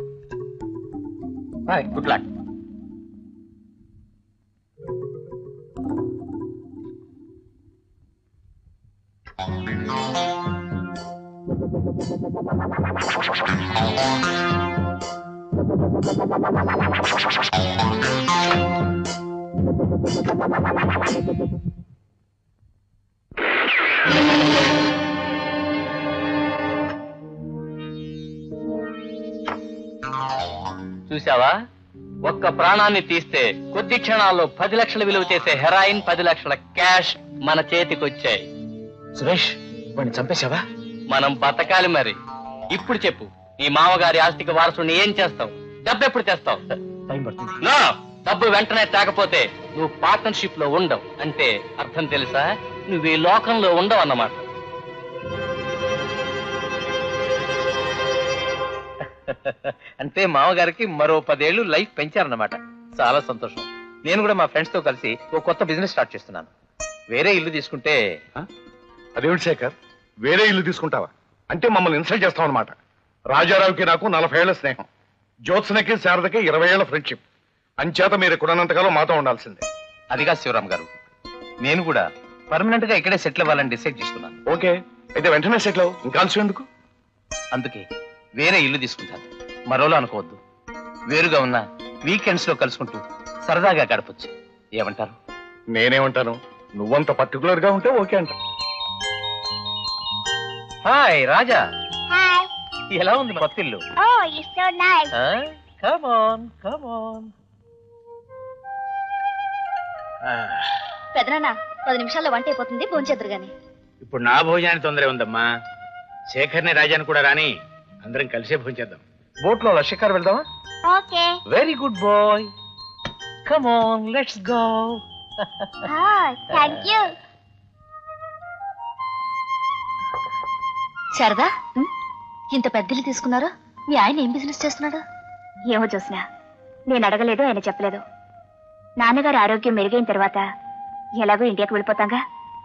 Bye. Good luck చూసావా ఒక్క ప్రాణాన్ని తీస్తే కొద్ది క్షణాల్లో పది లక్షలు విలువ చేసే హెరాయిన్ పది లక్షల క్యాష్ మన చేతికొచ్చాయి సురేష్ వాడిని చంపేశావా మనం బతకాలి మరి ఇప్పుడు చెప్పు నీ మామగారి ఆస్తికి వారసుని ఏం చేస్తావు డబ్బు ఎప్పుడు తెస్తావు టైం పడుతుంది నో డబ్బు వెంటనే తేకపోతే నువ్వు పార్ట్నర్షిప్ లో ఉండవు అంటే అర్థం తెలుసా నువ్వు ఈ లోకంలో ఉండవు అన్నమాట అంటే మామగారికి మరో పదేళ్లు లైఫ్ పెంచారన్నమాట చాలా సంతోషం నేను కూడా మా ఫ్రెండ్స్ తో కలిసి ఓ కొత్త బిజినెస్ స్టార్ట్ చేస్తున్నాను వేరే ఇల్లు తీసుకుంటే అదేమిటి శేఖర్ వేరే ఇల్లు తీసుకుంటావా అంటే మమ్మల్ని ఇన్సల్ట్ చేస్తావు అనమాట రాజారావుకి నాకు నలభై ఏళ్ల స్నేహం జ్యోత్సనకి శారదకి ఇరవై ఏళ్ల ఫ్రెండ్షిప్ అంచేత మీరు ఇక్కడ ఉన్నంతకాలం మాతో ఉండాల్సిందే అదిగా శివరామ్ గారు నేను కూడా పర్మనెంట్ గా ఇక్కడే సెటిల్ అవ్వాలని డిసైడ్ చేసుకున్నాను ఓకే అయితే వెంటనే సెటిల్ అవ్వు ఇంకా ఆలస్యం ఎందుకు అందుకే వేరే ఇల్లు తీసుకుంటాను మరోలో అనుకోవద్దు వేరుగా ఉన్న వీకెండ్స్ లో కలుసుకుంటూ సరదాగా గడపొచ్చు ఏమంటారు నేనేమంటాను నువ్వంత పర్టికులర్ గా ఉంటే ఓకే అంట హాయ్ రాజా హాయ్ ఎలా ఉంది కొత్త ఇల్లు oh it's so nice come on come on పెదనాన్న పది నిమిషాల్లో వంట అయిపోతుంది భోంచేద్దరు గాని ఇప్పుడు నా భోజనానికి తొందర ఉందమ్మా శేఖర్ని రాజాని కూడా రాని అందరం కలిసే భోంచేద్దాం బోట్లో లక్షకారు వెళ్దామా okay very good boy come on let's go thank you Sharada ఇంత పెద్దలు తీసుకున్నారు మీ ఆయన ఏం బిజినెస్ చేస్తున్నాడు ఏమో చూసినా నేను అడగలేదు ఆయన చెప్పలేదు నాన్నగారి ఆరోగ్యం మెరుగైన తర్వాత ఎలాగో ఇండియాకి వెళ్ళిపోతాంగా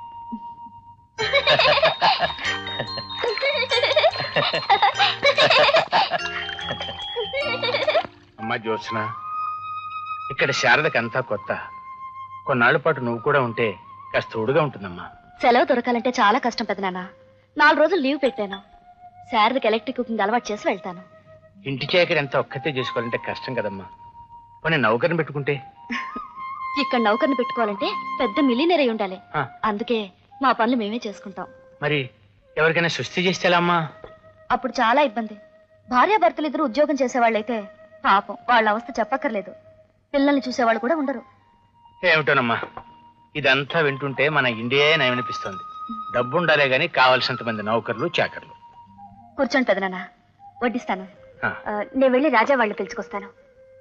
అమ్మా జ్యోత్స్న ఇక్కడ శారదకి అంతా కొత్త కొన్నాళ్ల పాటు నువ్వు కూడా ఉంటే కాస్త తోడుగా ఉంటుందమ్మా సెలవు దొరకాలంటే చాలా కష్టం పెద్దనాన్న నాలుగు రోజులు లీవ్ పెట్టాను శారదకి ఎలక్ట్రిక్ కుకింగ్ అలవాటు చేసి వెళ్తాను ఇంటి చేయకరి ఎంత ఒక్కతే చేసుకోవాలంటే కష్టం కదమ్మా పోనీ నౌకర్ని పెట్టుకుంటే ఇక్కడ నౌకర్ని పెట్టుకోవాలంటే పెద్ద మిలినర్ అయి ఉండాలి ఆ. అందుకే మా పనులు మేమే చేసుకుంటాం మరి ఎవరికైనా సృష్టి చేస్తే ఎలా అమ్మా అప్పుడు చాలా ఇబ్బంది భార్యాభర్తలు ఇద్దరు ఉద్యోగం చేసేవాళ్ళైతే పాపం వాళ్ళ అవస్థ చెప్పక్కర్లేదు పిల్లల్ని చూసేవాళ్ళు కూడా ఉండరు ఏమిటోనమ్మా ఇదంతా వింటుంటే మన ఇండియా నయమనిపిస్తోంది డబ్బు ఉండాలే గాని కావలసినంత మంది నౌకర్లు చాకర్లు కూర్చోండి పెదనాన్న వడ్డిస్తాను ఆ. ఆ, నేను వెళ్ళి రాజా వాళ్ళు పిలుచుకొస్తాను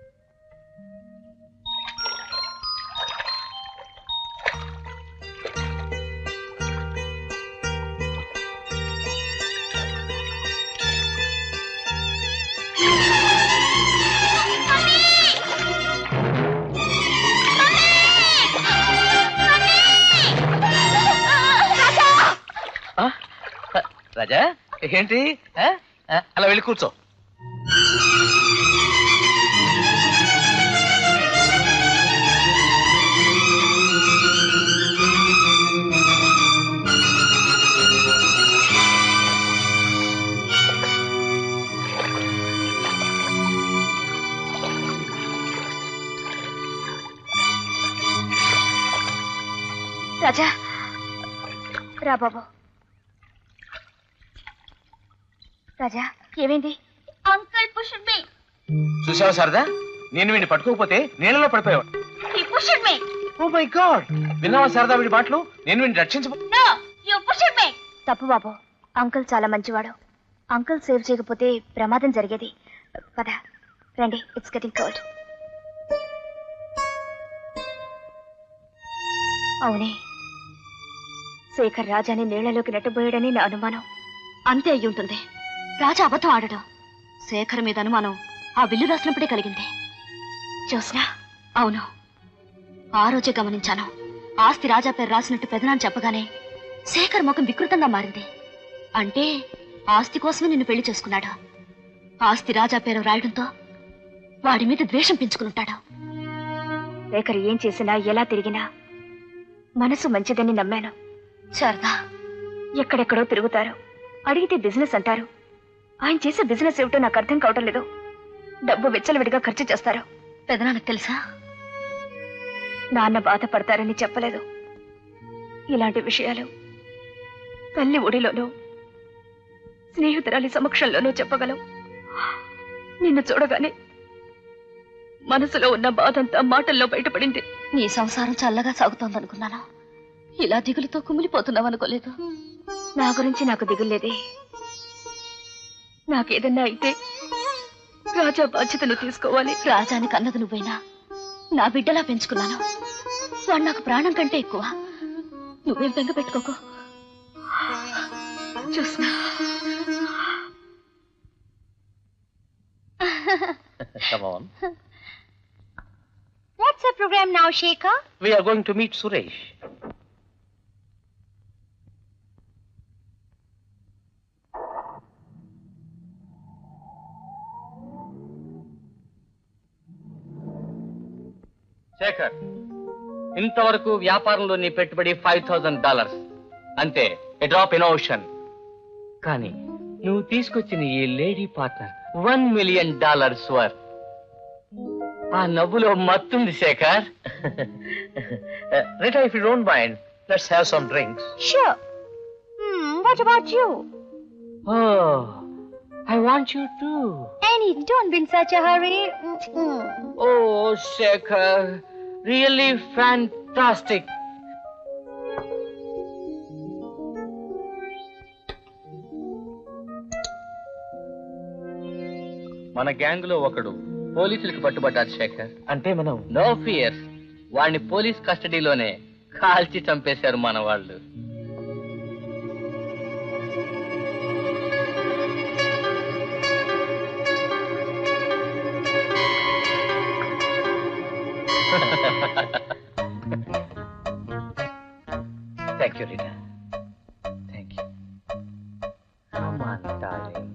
రాజా ఏంటి ఆ? ఆ, అలా వెళ్ళి కూర్చో రాజా రా బాబు రాజా ఏమైంది అంకుల్ పుష్ మీ చూసావా శారదా నేను వీడిని పట్టుకోకపోతే నీళ్ళలో పడిపోయావు he push me oh my god విన్నావా శారదా వీడి మాటలు నేను వీడిని రక్షించ నో యు పుష్ మీ తప్పు బాబు అంకుల్ చాలా మంచివాడు అంకుల్ సేవ్ చేయకపోతే ప్రమాదం జరిగేది పద రండి ఇట్స్ గెటింగ్ కోల్డ్ అవునే శేఖర్ రాజాని నీళ్లలోకి నెట్టబోయాడని నా అనుమానం అంతే అయి ఉంటుంది రాజా అబద్ధం ఆడడం శేఖర్ మీద అనుమానం ఆ బిల్లు రాసినప్పుడే కలిగింది చూసినా అవును ఆ రోజే గమనించాను ఆస్తి రాజా పేరు రాసినట్టు పెదనాన్ని చెప్పగానే శేఖర్ ముఖం వికృతంగా మారింది అంటే ఆస్తి కోసమే నిన్ను పెళ్లి చేసుకున్నాడు ఆస్తి రాజా పేరు రాయడంతో వాడి మీద ద్వేషం పెంచుకునుంటాడు శేఖర్ ఏం చేసినా ఎలా తిరిగినా మనసు మంచిదని నమ్మాను శారదా ఎక్కడెక్కడో తిరుగుతారు అడిగితే బిజినెస్ అంటారు ఆయన చేసే బిజినెస్ ఏమిటో నాకు అర్థం కావటం లేదు డబ్బు విచ్చలవిడిగా ఖర్చు చేస్తారు పెదనాన్నకు తెలుసా నాన్న బాధపడతారని చెప్పలేదు ఇలాంటి విషయాలు తల్లి ఒడిలోనూ స్నేహితురాలి సమక్షంలోనూ చెప్పగలం నిన్ను చూడగానే మనసులో ఉన్న బాధంతా మాటల్లో బయటపడింది నీ సంసారం చల్లగా సాగుతోందనుకున్నాను ఇలా దిగులుతో కుమిలిపోతున్నావు అనుకోలేదు నా గురించి నాకు దిగులేదే నాకేదన్నా అయితే రాజా బాధ్యతను తీసుకోవాలి రాజానికి అన్నది నువ్వైనా నా బిడ్డలా పెంచుకున్నాను వాడు నాకు ప్రాణం కంటే ఎక్కువ నువ్వేం బెంగ పెట్టుకోకు చూసినా Come on. What's the program now, Shekhar? We are going to meet Suresh. Shekhar ఇంతవరకు వ్యాపారంలో నీ పెట్టుబడి ఫైవ్ థౌసండ్ డాలర్స్ అంతే ఎ డ్రాప్ ఇన్ ఓషన్ కానీ నువ్వు తీసుకొచ్చిన ఈ lady partner one million dollars worth ఆ నవ్వులో మత్తుంది Shekhar Rita if you don't mind let's have some drinks Sure. Hmm, what about you? Oh I want you to Annie, don't be in such a hurry. Mm. Oh Shekhar really fantastic మన గ్యాంగ్ లో ఒకడు పోలీసులకు పట్టుబడ్డాడు శేఖర్ అంటే మనం నో ఫియర్స్ వాడిని పోలీస్ కస్టడీలోనే కాల్చి చంపేశారు మన వాళ్ళు thank you Rita thank you Come on, darling.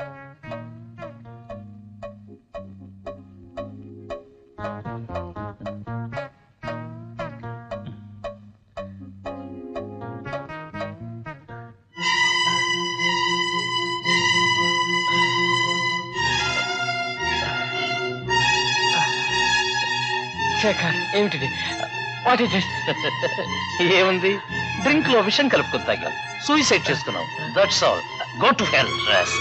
Shekhar ఏమిటిది వాట్ ఇట్ ఏముంది డ్రింక్ లో విషం కలుపుకుని తాగాం సూసైడ్ చేసుకున్నాం that's all go to hell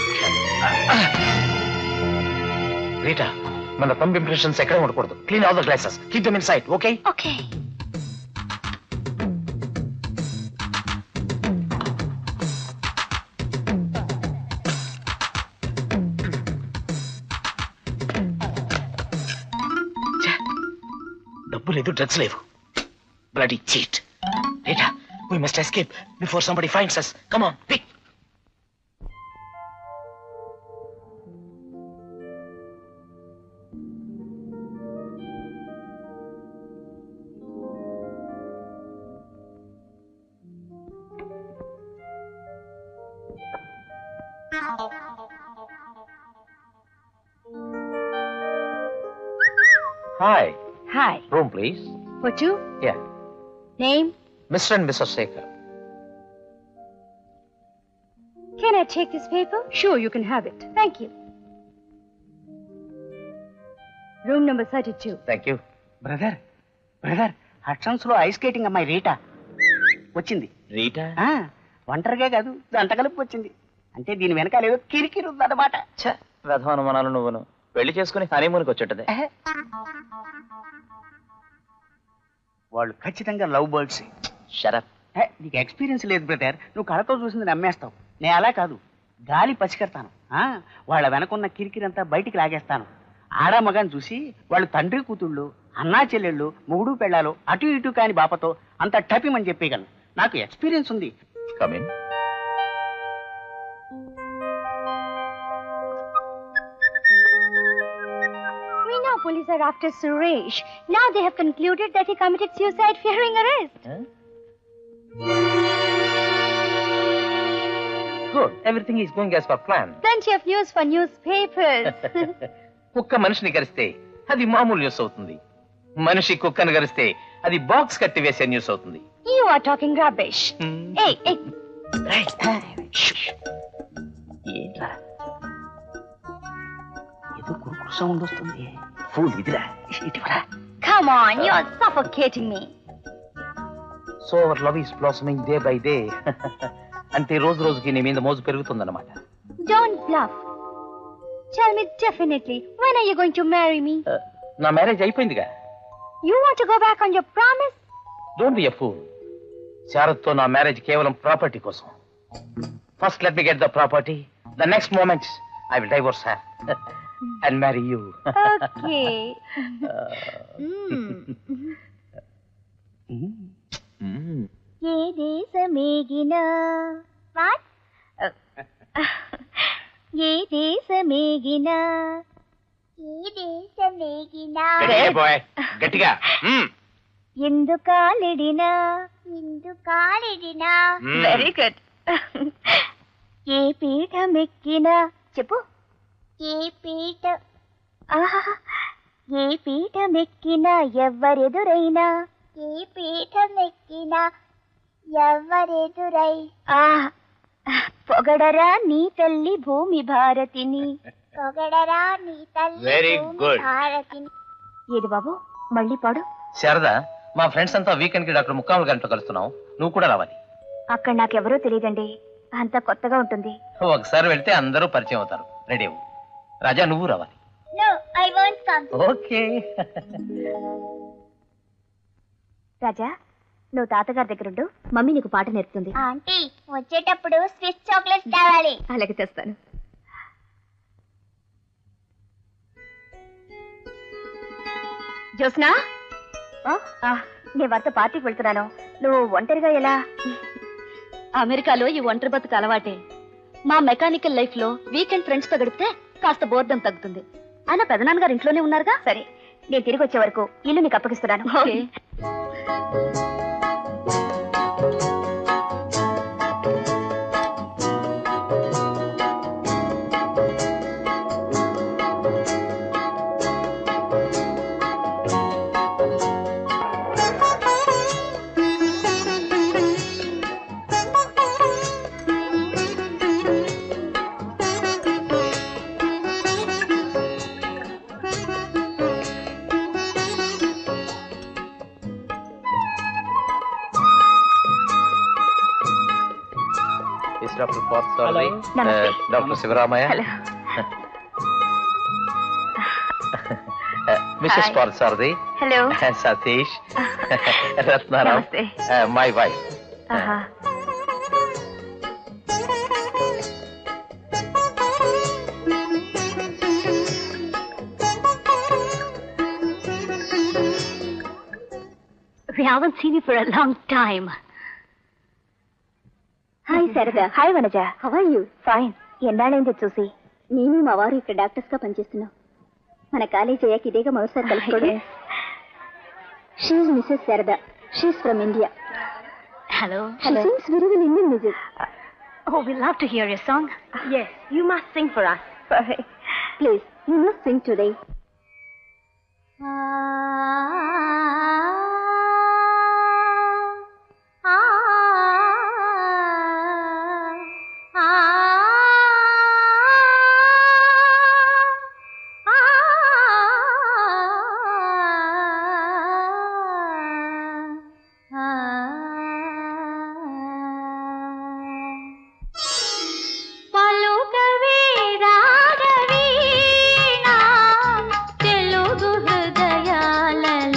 Rita మన థంబ్ ఇంప్రెషన్స్ ఎక్కడ ఉండకూడదు clean all the glasses keep them in sight okay okay డబ్బు లేదు డ్రగ్స్ లేవు bloody cheat Rita we must escape before somebody finds us come on pick hi Hi. Room please For two? Yeah Name? Mister and mister Shekhar Can I take this paper? Sure, you can have it. Thank you. Room number 32. Thank you brother brother హట్సన్స్ లో ఐస్ స్కేటింగ్ అమ్మాయి రీటా వచ్చింది రీటా ఆ, ఒంటరిగా కాదు జంట కలిపి వచ్చింది అంటే దీని వెనకాల ఏదో కిరికిరి ఉందన్నమాట ప్రధానమనాలు నువ్వును పెళ్లి చేసుకుని హనీమూన్కి వచ్చేటదే వాళ్ళు ఖచ్చితంగా లవ్ బర్డ్స్ షరప్ నీకు ఎక్స్పీరియన్స్ లేదు బ్రదర్ నువ్వు కళతో చూసింది నమ్మేస్తావు నేను అలా కాదు గాలి పసికడతాను ఆ, వాళ్ళ వెనకున్న కిరికిరంతా బయటికి లాగేస్తాను ఆడ మగాని చూసి వాళ్ళు తండ్రి కూతుళ్ళు అన్నా చెల్లెళ్ళు మొగుడు పెళ్ళాలు అటు ఇటు కాని బాపతో అంత టపిమని చెప్పేయగలను నాకు ఎక్స్పీరియన్స్ ఉంది come in We know police are after Suresh. Now they have concluded that he committed suicide fearing arrest. Good everything is going as per plan Plenty of news for newspapers. కుక్క మనిషిని గరిస్తే అది మామూలు న్యూస్ అవుతుంది మనిషి కుక్కను గరిస్తే అది బాక్స్ కట్టి వేసే న్యూస్ అవుతుంది you are talking rubbish. Hey, hey. ఏంట్రా ఏదో కురుకురు సౌండ్ వస్తుంది ఫూల్ ఇదిరా ఇటువరా Come on, you are suffocating me. So our love is blossoming day by day అంటే రోజు రోజుకి నీ మీద మోజు పెరుగుతుందన్నమాట Don't bluff. Tell me definitely, when are you going to marry me? నా మ్యారేజ్ అయిపోయిందిగా You want to go back on your promise? Don't be a fool శారద్తో నా మ్యారేజ్ కేవలం ప్రాపర్టీ కోసం first let me get the property the next moment I will divorce her and marry you Okay. ఏ దేశమేగినా వాట్ ఏ దేశమేగినా ఏ దేశమేగినా బాయ్ గట్టిగా ఎందుకాలిడినా ఎందుకాలిడినా Mm. వెరీ గుడ్ ఏ పీఠమెక్కినా చెప్పు ఏ పీఠ ఆహా ఏ పీఠమెక్కినా ఎవ్వరెదురైనా ఏ పీఠమెక్కినా ఎవ్వరెదురై ఆ పొగడరా నీ తల్లి భూమి భారతిని పొగడరా నీ తల్లి Very భూమి good. భారతిని ఏది బాబు మళ్ళీ పాడు శారద మా ఫ్రెండ్స్ అంతా వీకెండ్ కి డాక్టర్ ముక్కాముల గంటలో కలుస్తున్నాం నువ్వు కూడా రావాలి అక్కడ నాకెవరూ తెలియదండి అంతా కొత్తగా ఉంటుంది ఒకసారి వెళ్తే అందరూ పరిచయం అవుతారు రెడీ అవ్వు రాజా నువ్వు రావాలి no I want come okay Raja నువ్వు తాతగారి దగ్గరుండు మమ్మీ నీకు పాట నేర్పుతుంది ఆంటీ వచ్చేటప్పుడు స్విస్ చాక్లెట్స్ తేవాలి అలాగే తెస్తాను జ్యోత్స్నా ఆ, నేను వారితో పార్టీకి వెళ్తున్నాను నువ్వు ఒంటరిగా ఎలా అమెరికాలో ఈ ఒంటరి బతుకు అలవాటే మా మెకానికల్ లైఫ్ లో వీకెండ్ ఫ్రెండ్స్ తో గడిపితే కాస్త బోర్డం తగ్గుతుంది ఆయన పెదనాన్నగారు ఇంట్లోనే ఉన్నారుగా సరే నేను తిరిగి వచ్చే వరకు ఇల్లు నీకు అప్పగిస్తున్నాను okay Is Dr. Pathsarathy? Namaste. Uh, Dr. Sivaramaya? Hello. Uh, Mrs. Hi. Pathsarathy? Hello Satish? Ratnarao? Namaste. Uh, my wife. ఆహా. We haven't seen you for a long time. Hi Sharada hi Vanaja How are you? Fine ఎన్నాళ్ళైంది చూసి నేను మా వారు ఇక్కడ డాక్టర్స్ గా పనిచేస్తున్నాం మన కాలేజ్ అయ్యాక ఇదేగా మొదటిసారి కలుసుకోవడం she Mrs Sharada she from India hello She sings very well Indian music. Oh, we love to hear your song. Yes, you must sing for us. Please, you must sing today. పలుకవే రాగవీణా తెలుగు హృదయాలలో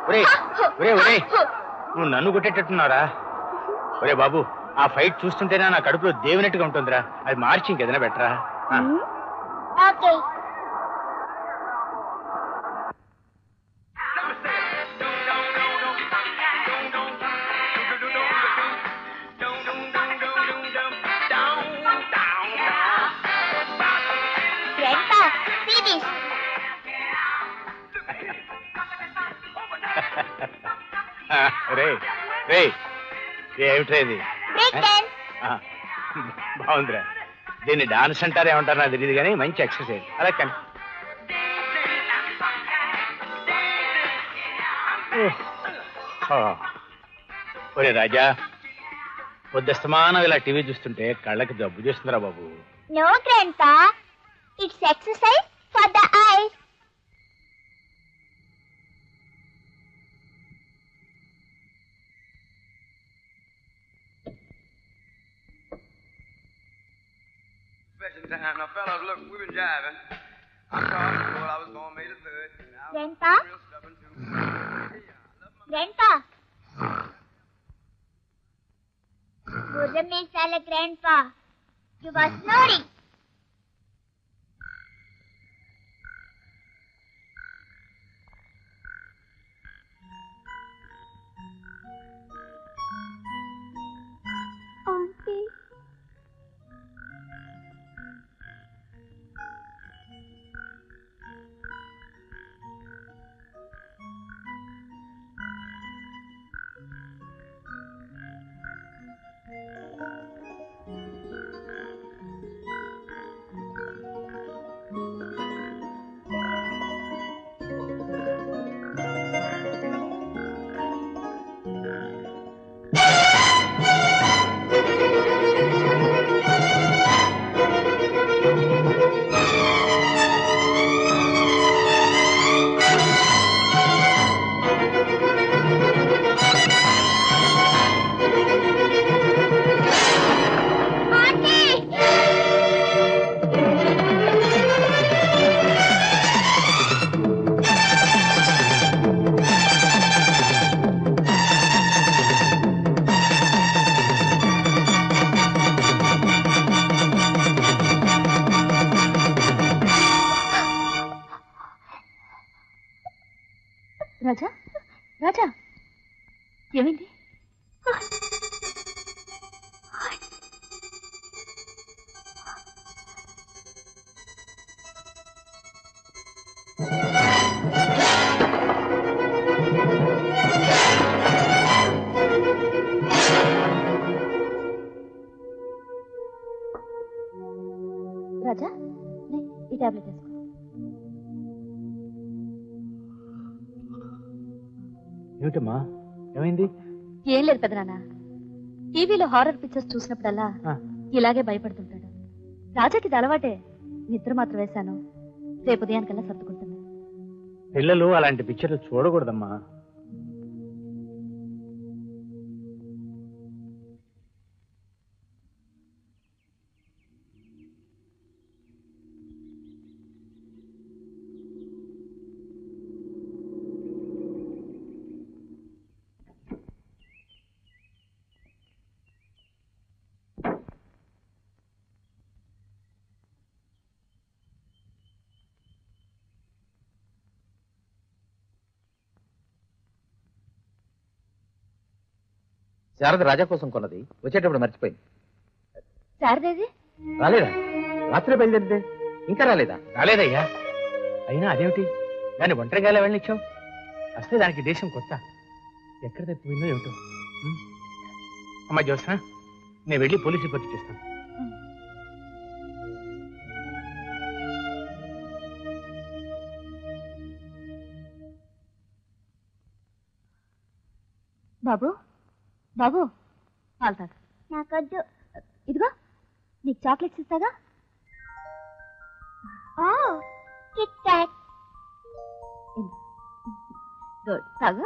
ఒరే ఒరే ఒరే నువ్వు నన్ను కొట్టేటట్టున్నారా ఒరే బాబు ఆ ఫైట్ చూస్తుంటేనే నా కడుపులో దేవినట్టుగా ఉంటుందిరా అది మార్చి ఇంకేదైనా బెటరా ఆ. Okay Grandpa, see this. ఆ, రే రే ఏమిట్రా ఇది Break dance. ఆ, బాగుందిరా దీన్ని డాన్స్ అంటారు ఏమంటారు నాకు తెలియదు కానీ మంచి ఎక్సర్సైజ్ అలా కానీ ఒరే రాజా పొద్దుస్తమానం ఇలా టీవీ చూస్తుంటే కళ్ళకి జబ్బు చేస్తుందిరా బాబు No, Grandpa. It's exercise for the eyes. Now, fellas, look, we've been driving. I thought I was going to make it third. Grandpa? Grandpa? గుర్రం మీసాల grandpa you was snoring aunty Raja Raja ఏమైంది రాజా లే, ఈ టాబ్లెట్ వేసుకో ఏమిటమ్మా ఏమైంది ఏం లేదు పెదనాన్న టీవీలో హారర్ పిక్చర్స్ చూసినప్పుడల్లా ఆ. ఇలాగే భయపడుతుంటాడు రాజాకి ఇది అలవాటే నిద్ర మాత్రం వేశాను రేపు ఉదయానికల్లా సర్దుకుంటున్నా పిల్లలు అలాంటి పిక్చర్లు చూడకూడదమ్మా శారద రాజా కోసం కొన్నది వచ్చేటప్పుడు మర్చిపోయింది శారదేది రాలేదా రాత్రి బయలుదేరితే ఇంకా రాలేదా రాలేదయ్యా అయినా అదేమిటి దాన్ని ఒంటరిగా ఎలా వెళ్ళనిచ్చావు అసలే దానికి దేశం కొత్త ఎక్కడ తప్పిపోయిందో ఏమిటో ఉం? అమ్మా జ్యోత్స్న నేను వెళ్ళి పోలీస్ రిపోర్ట్ చేస్తాను బాబు బాబు పాలు తాగు నాకొద్దు ఇదిగో నీకు చాక్లెట్స్ ఇస్తాగా ఓ కిట్ క్యాట్ గుడ్ తాగు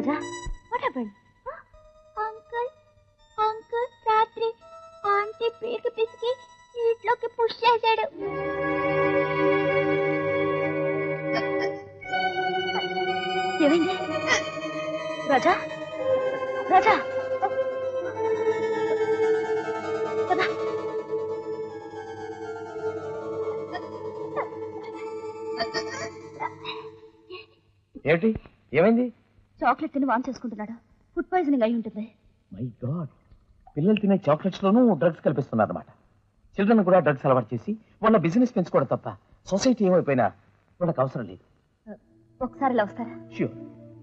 Raja what happened uncle uncle రాత్రి ఆంటీ పీకి పిసికి నీటిలోకి పుష్ చేశాడు ఏమైంది రాజా రాజా పద. ఏమిటి ఏమైంది చాక్లెట్ తిని వాన్ చేసుకుంటున్నాడు ఫుడ్ పాయిజనింగ్ అయి ఉంటుంది మై గాడ్ పిల్లలు తినే చాక్లెట్స్ లోనూ డ్రగ్స్ కల్పిస్తున్నారు అనమాట చిల్డ్రన్ కూడా డ్రగ్స్ అలవాటు చేసి వాళ్ళ బిజినెస్ పెంచుకోవడం తప్ప సొసైటీ ఏమైపోయినా వాళ్ళకి అవసరం లేదు ఒకసారి ఇలా వస్తారా ష్యూర్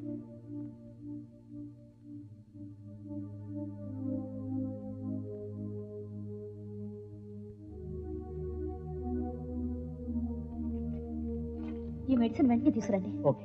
ఈ మెడిసిన్ వెంటనే తీసుకురండి ఓకే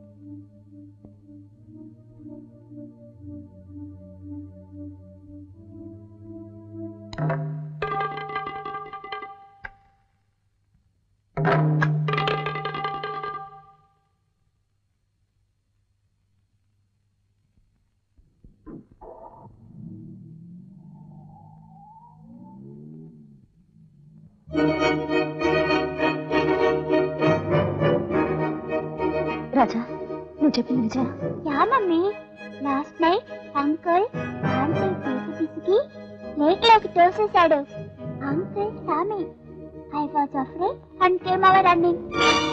రాజా నువ్వు చెప్పింది నిజం yeah mummy last night uncle aunty పీకి పిసికి లేక్ లోకి తోసేశాడు అంకుల్ సామి I was afraid and came over running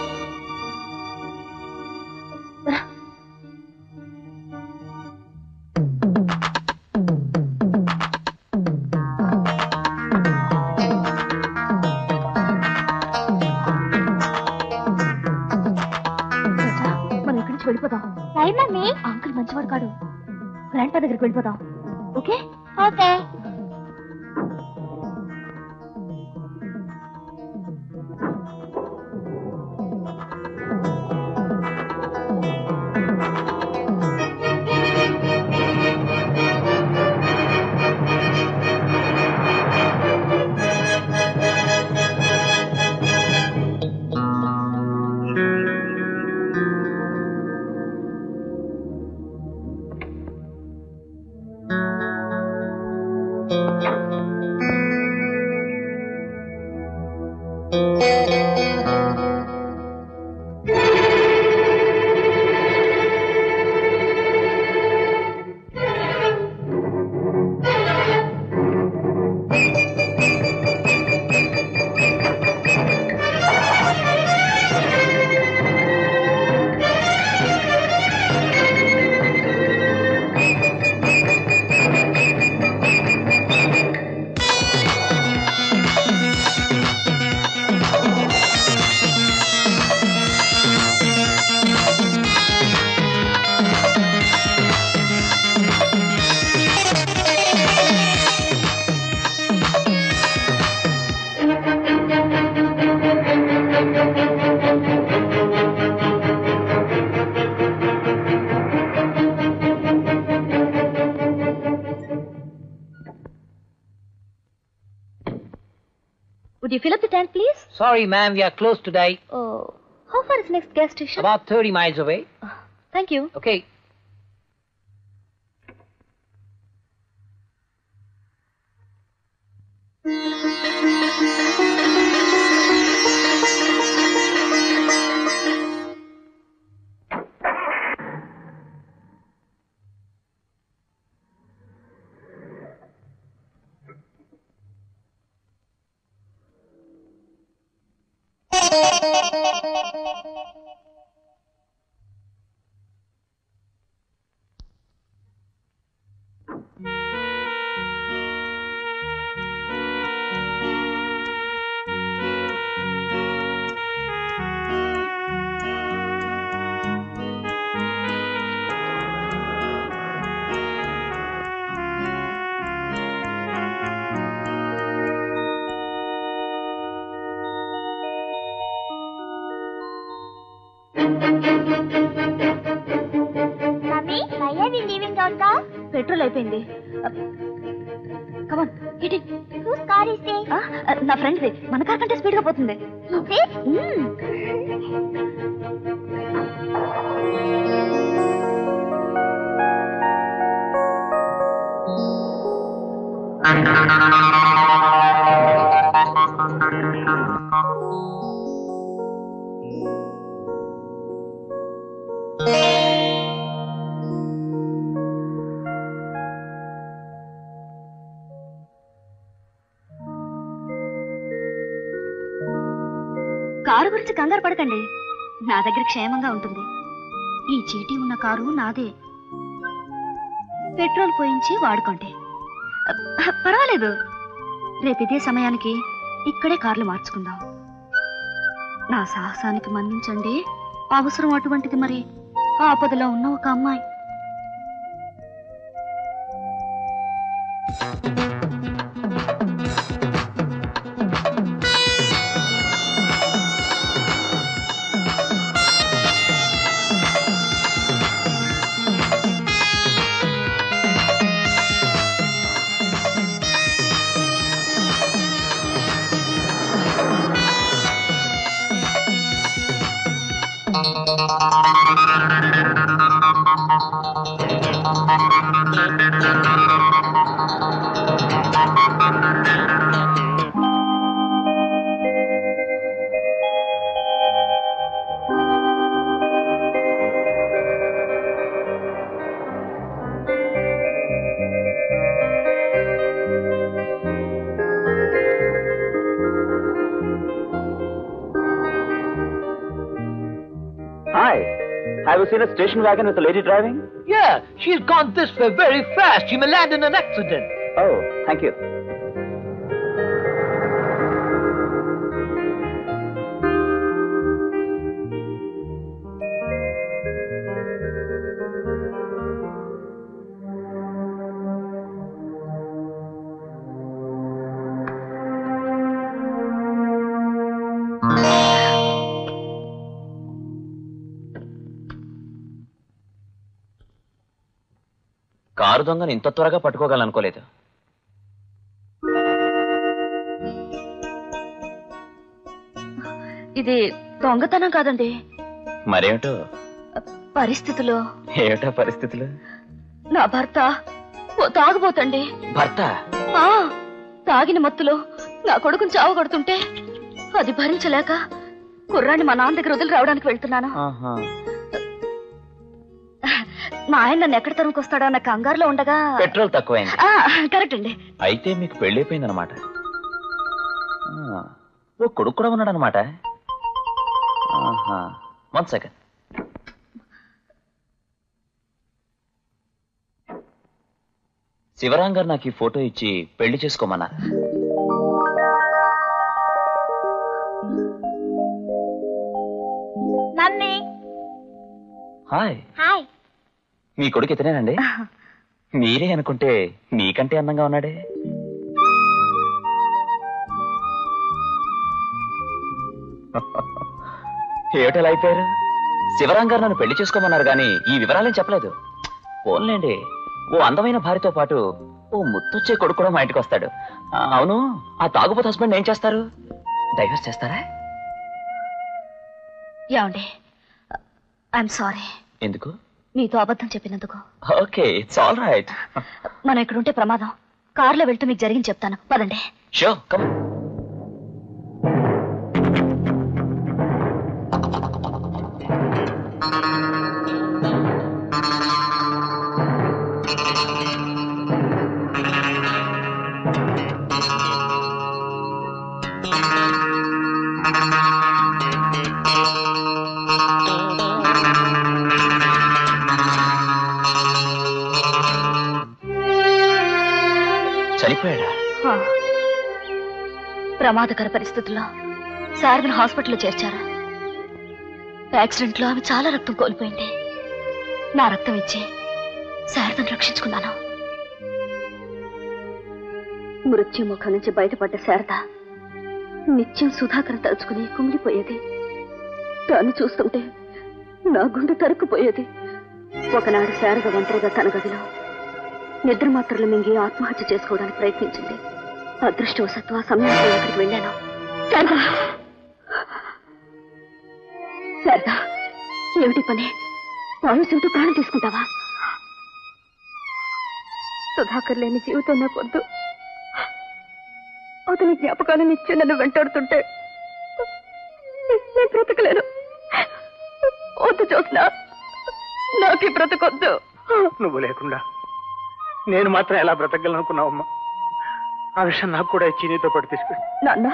Raja మనం ఇక్కడి నుంచి వెళ్ళిపోదాం రై మమ్మీ అంకుల్ మంచివాడు కాడు గ్రాండ్ పా దగ్గరికి వెళ్ళిపోదాం okay okay Would you fill up the tank, please? Sorry, ma'am, we are closed today. Oh, how far is next gas station? About 30 miles away. Thank you. Okay. Mummy why are we leaving out car petrol అయిపోయింది కమాన్ ఇటీ హూస్ కార్ ఇస్ దే నా ఫ్రెండ్ది మన కార్ కంటే స్పీడ్ గా పోతుంది ఇస్ ఇట్ మ్మ్. కారు గురించి కంగారు పడకండి నా దగ్గర క్షేమంగా ఉంటుంది ఈ చీటీ ఉన్న కారు నాదే పెట్రోల్ పోయించి వాడుకోండి అహ్, పర్వాలేదు రేపు ఇదే సమయానికి ఇక్కడే కార్లు మార్చుకుందాం నా సాహసానికి మన్నించండి అవసరం అటువంటిది మరి ఆపదలో ఉన్న ఒక అమ్మాయి Hi. Have you seen a station wagon with a lady driving? Yeah, she's gone this way very fast. She may land in an accident. Oh, thank you. Car దొంగను ఇంత త్వరగా పట్టుకోగలనుకోలేదు ఇది దొంగతనం కాదండి మరేమిటో పరిస్థితులు ఏమిటా పరిస్థితులు నా భర్త ఓ తాగుబోతండి భర్త ఆ తాగిన మత్తులో నా కొడుకుని చావు కొడుతుంటే అది భరించలేక కుర్రాన్ని మా నాన్న దగ్గర వదిలి రావడానికి వెళ్తున్నాను ఆహా. మా ఆయన నన్ను ఎక్కడ తరుముకొస్తాడో అన్న కంగారులో ఉండగా పెట్రోల్ తక్కువైంది ఆ, కరెక్ట్ అండి అయితే మీకు పెళ్ళైపోయిందనమాట ఆ, ఓ కొడుకు కూడా ఉన్నాడనమాట వన్ సెకండ్ శివరాం గారు నాకు ఈ ఫోటో ఇచ్చి పెళ్లి చేసుకోమన్నారు మమ్మీ హాయ్ హాయ్ మీ కొడుకు ఇతనేనండి మీరే అనుకుంటే మీకంటే అందంగా ఉన్నాడే ఏమిటలా అయిపోయారు శివరాం గారు నన్ను పెళ్లి చేసుకోమన్నారు కానీ ఈ వివరాలేం చెప్పలేదు పోన్లేండి ఓ అందమైన భార్యతో పాటు ఓ ముత్తొచ్చే కొడుకు కూడా మా ఇంటికి వస్తాడు ఆ, అవును ఆ తాగుబోతు హస్బెండ్ ఏం చేస్తారు డైవర్స్ చేస్తారా ఏమండి ఐఎమ్ సారీ ఎందుకు మీతో అబద్ధం చెప్పినందుకు ఓకే ఇట్స్ ఆల్ రైట్ మనం ఇక్కడ ఉంటే ప్రమాదం కార్లో వెళ్తూ మీకు జరిగింది చెప్తాను పదండి షో కమ్ చనిపోయాడా ఆ. ప్రమాదకర పరిస్థితుల్లో శారదను హాస్పిటల్లో చేర్చారు యాక్సిడెంట్ లో ఆమె చాలా రక్తం కోల్పోయింది నా రక్తం ఇచ్చి శారదను రక్షించుకున్నాను మృత్యు ముఖం నుంచి బయటపడ్డ శారద నిత్యం సుధాకర్ తలుచుకుని కుమిలిపోయేది తాను చూస్తుంటే నా గుండె తరుక్కుపోయేది ఒకనాడు శారద ఒంటరిగా తన గదిలో నిద్ర మాత్రలు మింగి ఆత్మహత్య చేసుకోవడానికి ప్రయత్నించింది అదృష్టవశత్తు ఆ సమయంలో అక్కడికి వెళ్ళాను శారద శారద ఏమిటి పని పాయసంతో ప్రాణం తీసుకుంటావా సుధాకర్ లేని జీవితం నాకొద్దు అతని జ్ఞాపకాలు నిత్యం నన్ను వెంటాడుతుంటే నేను బ్రతకలేను వద్దు చూసిన నాకు ఈ బ్రతకొద్దు నువ్వు లేకుండా నేను మాత్రం ఎలా బ్రతకగలను అనుకున్నావమ్మా ఆ విషయం నాకు కూడా ఇచ్చి నీతో పాటు తీసుకెళ్ళి నాన్న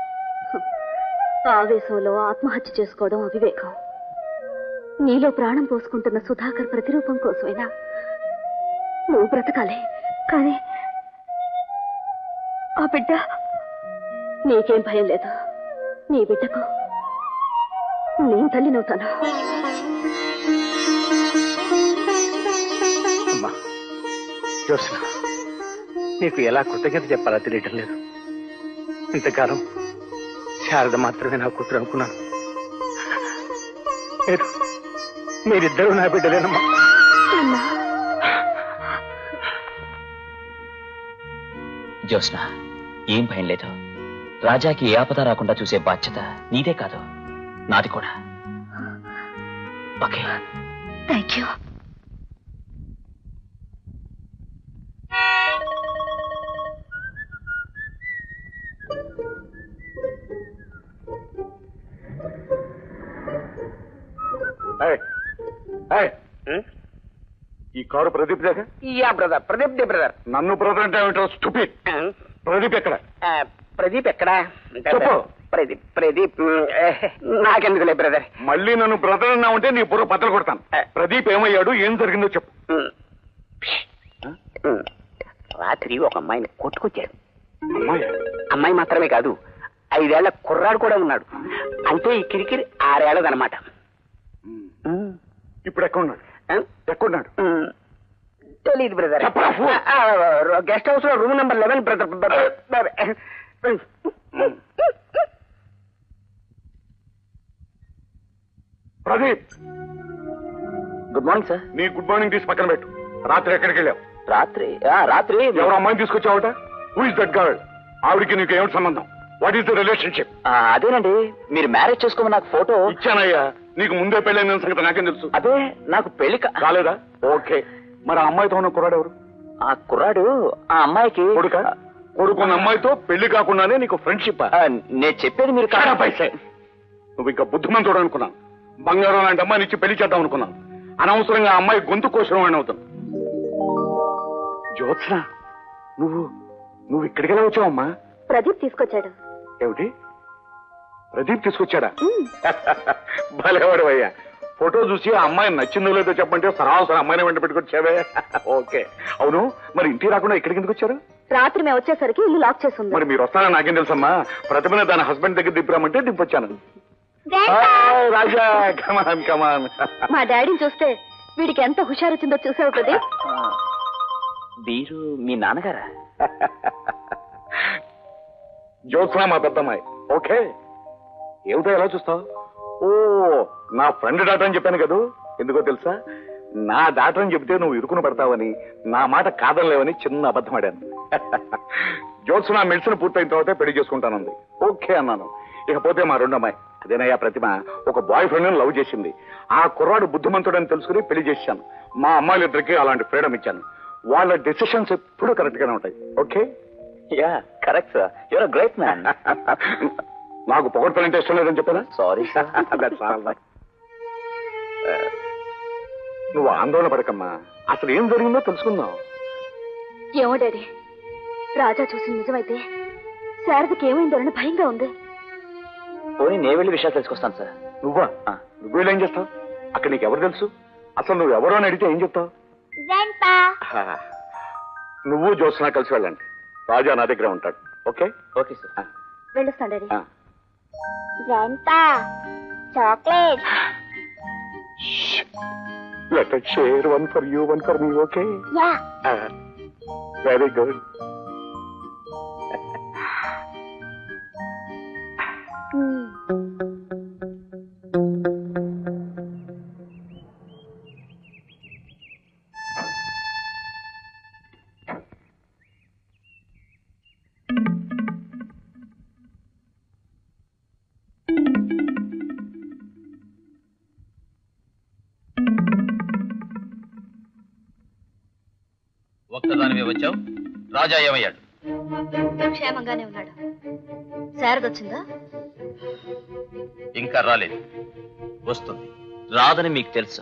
ఆవేశంలో ఆత్మహత్య చేసుకోవడం అవివేకం నీలో ప్రాణం పోసుకుంటున్న సుధాకర్ ప్రతిరూపం కోసమైనా నువ్వు బ్రతకాలి కానీ ఆ బిడ్డ నీకేం భయం లేదు నీ బిడ్డకు నేను తల్లి నవ్వుతాను అమ్మా జ్యోత్స్న నీకు ఎలా కృతజ్ఞత చెప్పాలో తెలియటం లేదు ఇంతకాలం శారద మాత్రమే నా కూతురు అనుకున్నాను మీరు మీరిద్దరూ నా బిడ్డలేనమ్మా జ్యోత్స్న ఏం భయం లేదు రాజాకి ఏ ఆపద రాకుండా చూసే బాధ్యత నీదే కాదు నాది కూడా ఓకే థ్యాంక్ యూ ఏయ్, ఏయ్, ఈ కారు ప్రదీప్ దగ్గర yeah brother Pradeep they brother నన్ను బ్రదర్ అంటే ఏమిటో స్టూపిడ్ ప్రదీప్ ఎక్కడ ప్రదీప్ ఎక్కడా చెప్పు. ప్రదీప్ ప్రదీప్ మ్, ఏ, నాకెందుకులే బ్రదర్ మళ్ళీ నన్ను బ్రదర్ అన్నా ఉంటే నీ బుర్ర బద్దలు కొడతాను ప్రదీప్ ఏమయ్యాడు ఏం జరిగిందో చెప్పు రాత్రి ఒక అమ్మాయిని కొట్టుకొచ్చాడు అమ్మాయి అమ్మాయి మాత్రమే కాదు ఐదేళ్ల కుర్రాడు కూడా ఉన్నాడు అంటే ఈ కిరికిరి ఆరేళ్లదనమాట ఇప్పుడు ఎక్కడున్నాడు ఎక్కడున్నాడు తెలియదు బ్రదర్ గెస్ట్ హౌస్ లో room number eleven brother Pradeep good morning sir నీ గుడ్ మార్నింగ్ తీసి పక్కన పెట్టు రాత్రి ఎక్కడికి వెళ్ళావు రాత్రి ఆ, రాత్రి ఎవరు అమ్మాయిని తీసుకొచ్చావట హూ ఇస్ దట్ గర్ల్ ఆవిడికి నీకు ఏమిటి సంబంధం వాట్ ఈస్ ద రిలేషన్షిప్ ఆ, అదేనండి మీరు మ్యారేజ్ చేసుకోమని నాకు ఫోటో ఇచ్చానయ్యా నీకు ముందే పెళ్ళైన సంగతి నాకేం తెలుసు అదే నాకు పెళ్లి కా- కాలేదా ఓకే మరి ఆ అమ్మాయితో ఉన్న కుర్రాడు ఎవరు ఆ కుర్రాడు ఆ అమ్మాయికి కొడుక కొడుకున్న అమ్మాయితో పెళ్లి కాకుండానే నీకు ఫ్రెండ్షిప్ ఆ, నేను చెప్పేది మీరు కా- పైసే నువ్వు ఇంకా బుద్ధిమంతుడు అనుకున్నాను బంగారం లాంటి అమ్మాయిని ఇచ్చి పెళ్లి చేద్దాం అనుకున్నాను అనవసరంగా ఆ అమ్మాయి గొంతు కోసడం అని అవుతాను జ్యోత్స్న నువ్వు నువ్వు ఇక్కడికి ఎలా వచ్చావమ్మా ప్రదీప్ తీసుకొచ్చాడు ఏమిటి ప్రదీప్ తీసుకొచ్చాడా భలేవాడు అయ్యా ఫోటో చూసి ఆ అమ్మాయి నచ్చిందో లేదో చెప్పంటే సరాసరి అమ్మాయిని వెంట పెట్టుకొచ్చావే ఓకే అవును మరి ఇంటికి రాకుండా ఇక్కడికి ఎందుకు వచ్చారు రాత్రి మేము వచ్చేసరికి ఇల్లు లాక్ చేసి ఉంది మరి మీరు వస్తారని నాకేం తెలుసమ్మా ప్రతిమని దాని హస్బెండ్ దగ్గర దిప్పురామంటే దిప్పొచ్చాను హాయ్, రాజా కమాన్ కమాన్ మా డాడీని చూస్తే వీడికి ఎంత హుషారొచ్చిందో చూసావు ప్రదీప్ వీరు మీ నాన్నగారా జ్యోత్స్న మా పెద్దమ్మాయి ఓకే ఏమిటో ఎలా చూస్తావు ఓ నా ఫ్రెండ్ డాక్టర్ అని చెప్పాను కదూ ఎందుకో తెలుసా నా డాక్టర్ అని చెబితే నువ్వు ఇరుకును పడతావని నా మాట కాదనలేవని చిన్న అబద్ధం ఆడాను జ్యోత్స్న మెడిసిన్ పూర్తయిన తర్వాతే పెళ్లి చేసుకుంటానంది ఓకే అన్నాను ఇకపోతే మా రెండో అమ్మాయి అదేనయ్యా ప్రతిమ ఒక బాయ్ ఫ్రెండ్ లవ్ చేసింది ఆ కుర్రాడు బుద్ధిమంతుడని తెలుసుకుని పెళ్లి చేశాను మా అమ్మాయిలిద్దరికి అలాంటి ఫ్రీడమ్ ఇచ్చాను వాళ్ళ డెసిషన్స్ ఎప్పుడు కరెక్ట్ గానే ఉంటాయి okay yeah correct sir your great man నాకు పొగడ్తలంటే ఇష్టం లేదని చెప్పానా సారీ That's all right. నువ్వు ఆందోళన పడకమ్మా అసలు ఏం జరిగిందో తెలుసుకుందాం ఏమో డాడీ రాజా చూసింది నిజమైతే శారదకి ఏమైందోనని భయంగా ఉంది పోనీ నేను వెళ్ళి విషయాలు తెలుసుకొస్తాను సార్ నువ్వా నువ్వు ఏం చేస్తావు అక్కడ నీకు ఎవరు తెలుసు అసలు నువ్వు ఎవరో అని అడిగితే ఏం చెప్తావు హా. నువ్వు జ్యోత్స్న కలిసి వెళ్ళండి రాజా నా దగ్గర ఉంటాడు ఓకే ఓకే సార్ వెళ్ళొస్తాను daddy grandpa chocolate let share one for you one for me okay yeah very good ఒక్కదానివే వచ్చావు రాజా ఏమయ్యాడు క్షేమంగానే ఉన్నాడు శారద వచ్చిందా ఇంకా రాలేదు వస్తుంది రాదని మీకు తెలుసు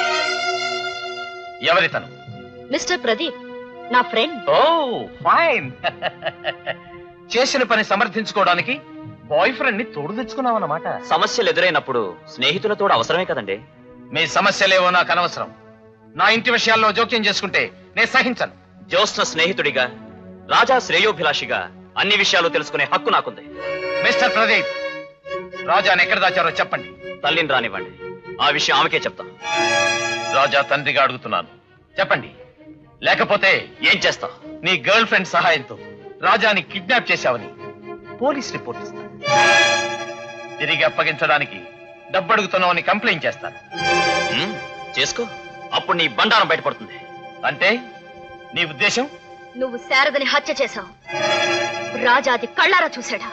ఎవరి తను మిస్టర్ ప్రదీప్ నా ఫ్రెండ్ ఓ ఫైన్ చేసిన పని సమర్థించుకోవడానికి బాయ్ ఫ్రెండ్ ని తోడు తెచ్చుకున్నావు అన్నమాట సమస్యలు ఎదురైనప్పుడు స్నేహితులతో అవసరమే కదండి మీ సమస్యలేవో నాకు అనవసరం నా ఇంటి విషయాల్లో జోక్యం చేసుకుంటే నేను సహించను జ్యోత్స్న స్నేహితుడిగా రాజా శ్రేయోభిలాషిగా అన్ని విషయాలు తెలుసుకునే హక్కు నాకుంది మిస్టర్ ప్రదీప్ రాజాని ఎక్కడ దాచారో చెప్పండి తల్లిని రానివ్వండి ఆ విషయం ఆమెకే చెప్తా రాజా తండ్రిగా అడుగుతున్నాను చెప్పండి లేకపోతే ఏం చేస్తా నీ గర్ల్ ఫ్రెండ్ సహాయంతో రాజాని కిడ్నాప్ చేశావని పోలీస్ రిపోర్ట్ ఇస్తా తిరిగి అప్పగించడానికి డబ్బు అడుగుతున్నావని కంప్లైంట్ చేస్తాను ఉమ్, చేసుకో అప్పుడు నీ బండారం బయటపడుతుంది అంటే నీ ఉద్దేశం నువ్వు శారదని హత్య చేశావు రాజా అది కళ్ళారా చూశాడా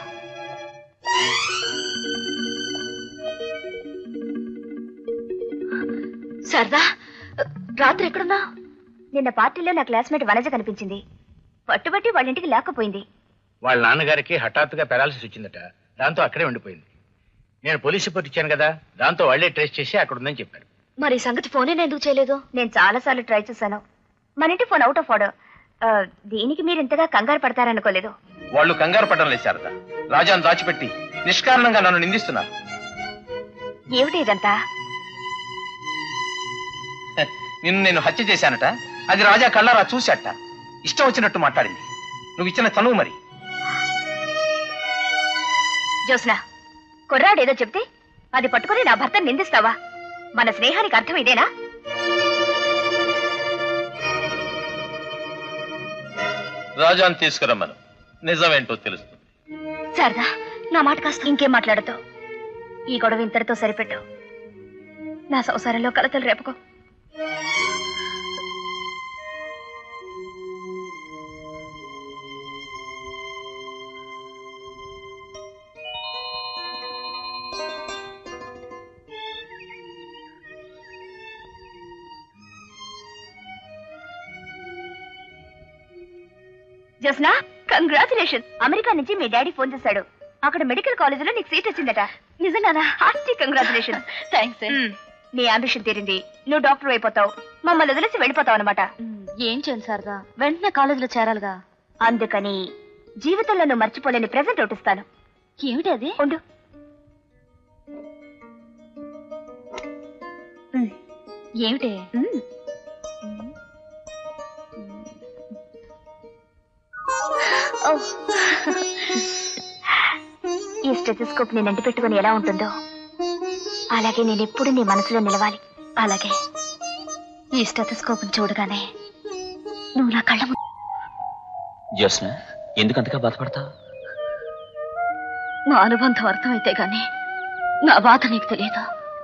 శారదా రాత్రి ఎక్కడున్నా నిన్న పార్టీలో నా క్లాస్మేట్ వనజ కనిపించింది పట్టుబట్టి వాళ్ళ ఇంటికి లేకపోయింది వాళ్ళ నాన్నగారికి హఠాత్తుగా పెరాలసిస్ వచ్చిందట దాంతో అక్కడే ఉండిపోయింది నేను పోలీస్ రిపోర్ట్ ఇచ్చాను కదా దాంతో వాళ్ళే ట్రేస్ చేసి అక్కడ ఉందని చెప్పారు మరి ఈ సంగతి ఫోనే ఎందుకు చేయలేదు నేను చాలా సార్లు ట్రై చేశాను మన ఇంటి ఫోన్ అవుట్ ఆఫ్ ఆర్డర్ దీనికి మీరు ఇంతగా కంగారు పడతారనుకోలేదు వాళ్ళు కంగారు పడడం లేదు శారద రాజాను దాచిపెట్టి నిష్కారణంగా నన్ను నిందిస్తున్నారు ఏమిటి ఇదంతా నిన్ను నేను హత్య చేశానట అది రాజా కళ్ళారా చూశాట ఇష్టం వచ్చినట్టు మాట్లాడింది నువ్వు ఇచ్చిన చనువు మరి జోస్న కుర్రాడేదో చెప్తే అది పట్టుకుని నా భర్తను నిందిస్తావా మన స్నేహానికి అర్థం ఇదేనా రాజాను తీసుకురమ్మను నిజమేంటో తెలుస్తుంది శారదా నా మాట కాస్త ఇంకేం మాట్లాడతావు ఈ గొడవ ఇంతటితో సరిపెట్టు నా సంసారంలో కలతలు రేపుకో జస్నా కంగ్రాచులేషన్ అమెరికా నుంచి మీ డాడీ ఫోన్ చేశాడు అక్కడ మెడికల్ కాలేజీలో నీకు సీట్ వచ్చిందట నిజంగానా హార్టీ కంగ్రాచులేషన్ థ్యాంక్స్ నీ అంబిషన్ తీరింది నువ్వు డాక్టర్ అయిపోతావు మమ్మల్ని వదిలేసి వెళ్ళిపోతావు అనమాట ఏం చేయను శారదా వెంటనే కాలేజీలో చేరాలిగా అందుకని జీవితంలో నువ్వు మర్చిపోలేని ప్రెజెంట్ ఒకటి ఇస్తాను ఏమిటి అది ఉండు ఏమిటి మ్మ్. ఓ. ఈ స్టెథోస్కోప్ నేను అంటి పెట్టుకుని ఎలా ఉంటుందో అలాగే నేను ఎప్పుడు నీ మనసులో నిలవాలి అలాగే ఈ స్టెథోస్కోప్ చూడగానే నువ్వు నా కళ్ళ ముందు జ్యోత్స్న ఎందుకంతగా బాధపడతావు నా అనుబంధం అర్థమైతే గాని నా బాధ నీకు తెలియదు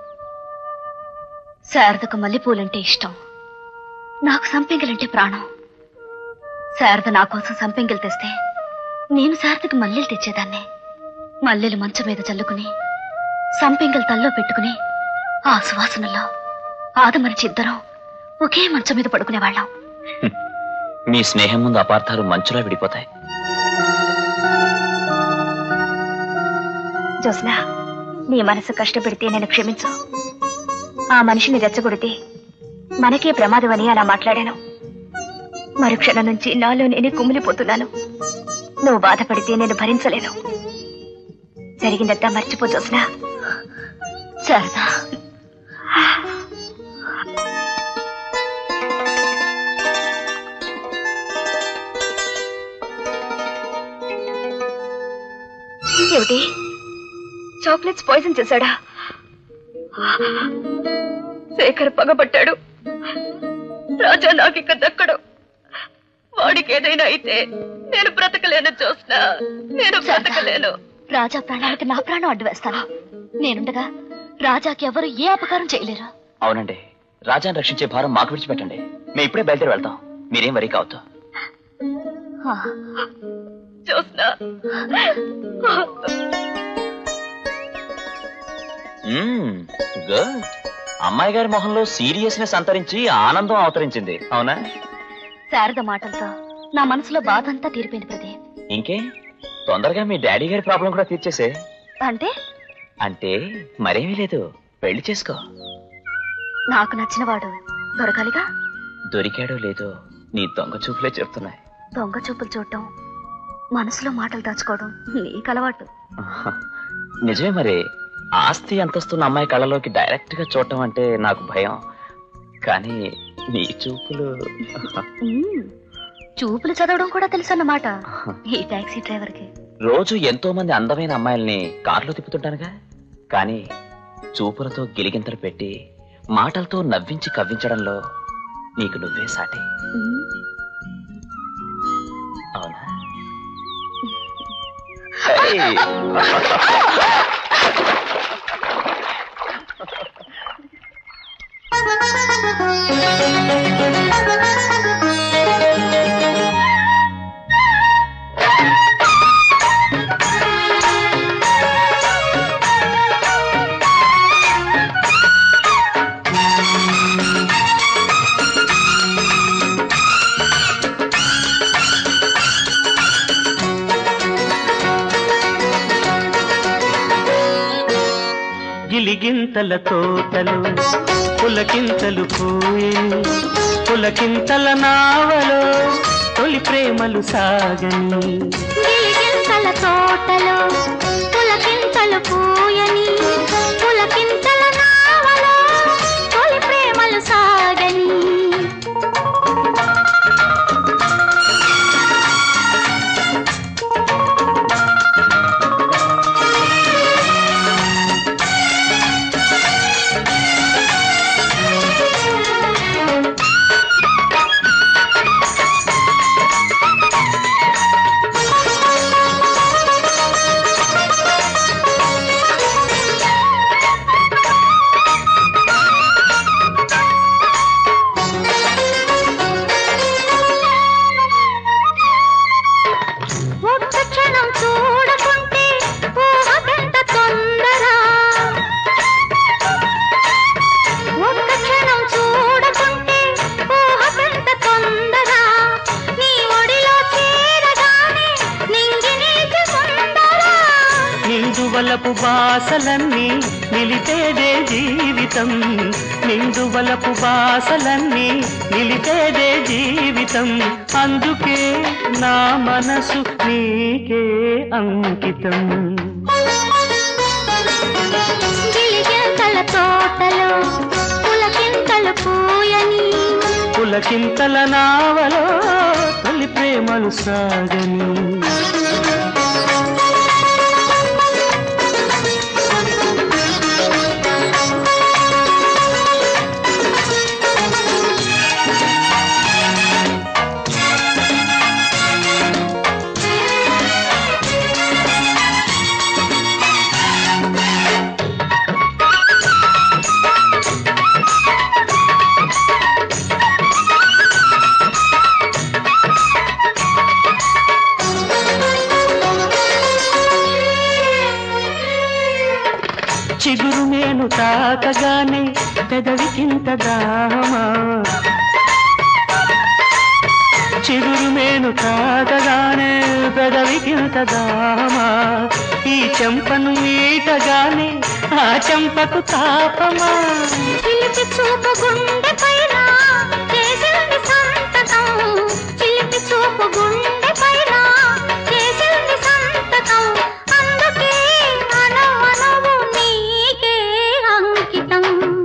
శారదకు మల్లెపూలంటే ఇష్టం నాకు సంపెంగలంటే ప్రాణం శారద నా కోసం సంపెంగలు తెస్తే నేను శారదకు మల్లెలు తెచ్చేదాన్ని మల్లెలు మంచం మీద చల్లుకుని సంపెంగలు తల్లో పెట్టుకుని ఆ సువాసనలో ఆదమరిచి ఇద్దరం ఒకే మంచం మీద పడుకునేవాళ్ళం మీ స్నేహం ముందు అపార్థాలు మంచులా విడిపోతాయి జోస్నా నీ మనసు కష్టపెడితే నేను క్షమించు ఆ మనిషిని రెచ్చగొడితే మనకే ప్రమాదం అని అలా మాట్లాడాను మరుక్షణం నుంచి నాలో నేనే కుమిలిపోతున్నాను నువ్వు బాధపడితే నేను భరించలేను జరిగిందంతా మర్చిపో జోస్నా శారదా ఏమిటి చాక్లెట్స్ పాయిజన్ చేశాడా శేఖర్ పగబట్టాడు రాజా నాకు ఇక దక్కడు వాడికి ఏదైనా అయితే నేను బ్రతకలేను చూసిన నేను బ్రతకలేను రాజా ప్రాణానికి నా ప్రాణం అడ్డు వేస్తాను నేనుండగా రాజాకి ఎవరు ఏ అపకారం చేయలేరు అవునండి రాజాని రక్షించే భారం మాకు విడిచిపెట్టండి మేము ఇప్పుడే బయలుదేరి వెళ్తాం మీరేం వరీ కావద్దు ఆ, చూసిన గుడ్ అమ్మాయి గారి మొహంలో సీరియస్నెస్ అంతరించి ఆనందం అవతరించింది అవునా శారద మాటలతో నా మనసులో బాధ అంతా తీరిపోయింది ప్రదీప్ ఇంకే తొందరగా మీ డాడీ గారి ప్రాబ్లం కూడా తీర్చేసే అంటే అంటే మరేమీ లేదు పెళ్లి చేసుకో నాకు నచ్చిన వాడు దొరకాలిగా దొరికాడో లేదో నీ దొంగ చూపులే చెప్తున్నాయి దొంగ చూపులు చూడటం మనసులో మాటలు దాచుకోవడం నీకు అలవాటు నిజమే మరి ఆస్తి అంతస్తున్న అమ్మాయి కళ్ళలోకి డైరెక్ట్ గా చూడటం అంటే నాకు భయం కానీ నీ చూపులు ఉమ్, చూపులు చదవడం కూడా తెలుసు అన్నమాట ఈ టాక్సీ డ్రైవర్ కి రోజు ఎంతో మంది అందమైన అమ్మాయిల్ని కారులో తిప్పుతుంటానుగా కానీ చూపులతో గిలిగింతలు పెట్టి మాటలతో నవ్వించి కవ్వించడంలో నీకు నువ్వే సాటి అవునా ఏయ్! గిలిగింతల తోటలు పులకింతలు పూయని పులకింతల నావలో తొలి ప్రేమలు సాగని గిలిగింతల తోటలో పులకింతలు పూయని పులకింతల నావలో తొలి ప్రేమలు సాగని ఒక్క క్షణం చూడకుంటే ఊహకెంత తొందర ఒక్క క్షణం చూడకుంటే ఊహకెంత తొందర నీ ఒడిలో చేరగానే నింగి నీటి సుందర నిందువలపు బాసలన్నీ నిలిపేదే జీవితం నిందువలపు బాసలన్నీ నిలిపేదే జీవితం అందుకే నా మనసు నీకే అంకితం గిలిగింతల తోటలో పులకింతలు పూయని పులకింతల నావలో తొలి ప్రేమలు సాగని చిగురు నేను తాకగానే పెదవికింత దామా చిగురు నేను తాకగానే పెదవికింత దామా ఈ చెంపను మీటగానే ఆ చెంపకు తాపమా చిలిపి చూపు గుండె పైన చేసింది సంతకం చిలిపి చూపు గుండె పైన చేసింది సంతకం అందుకే అనవనవు నీకే అంకితం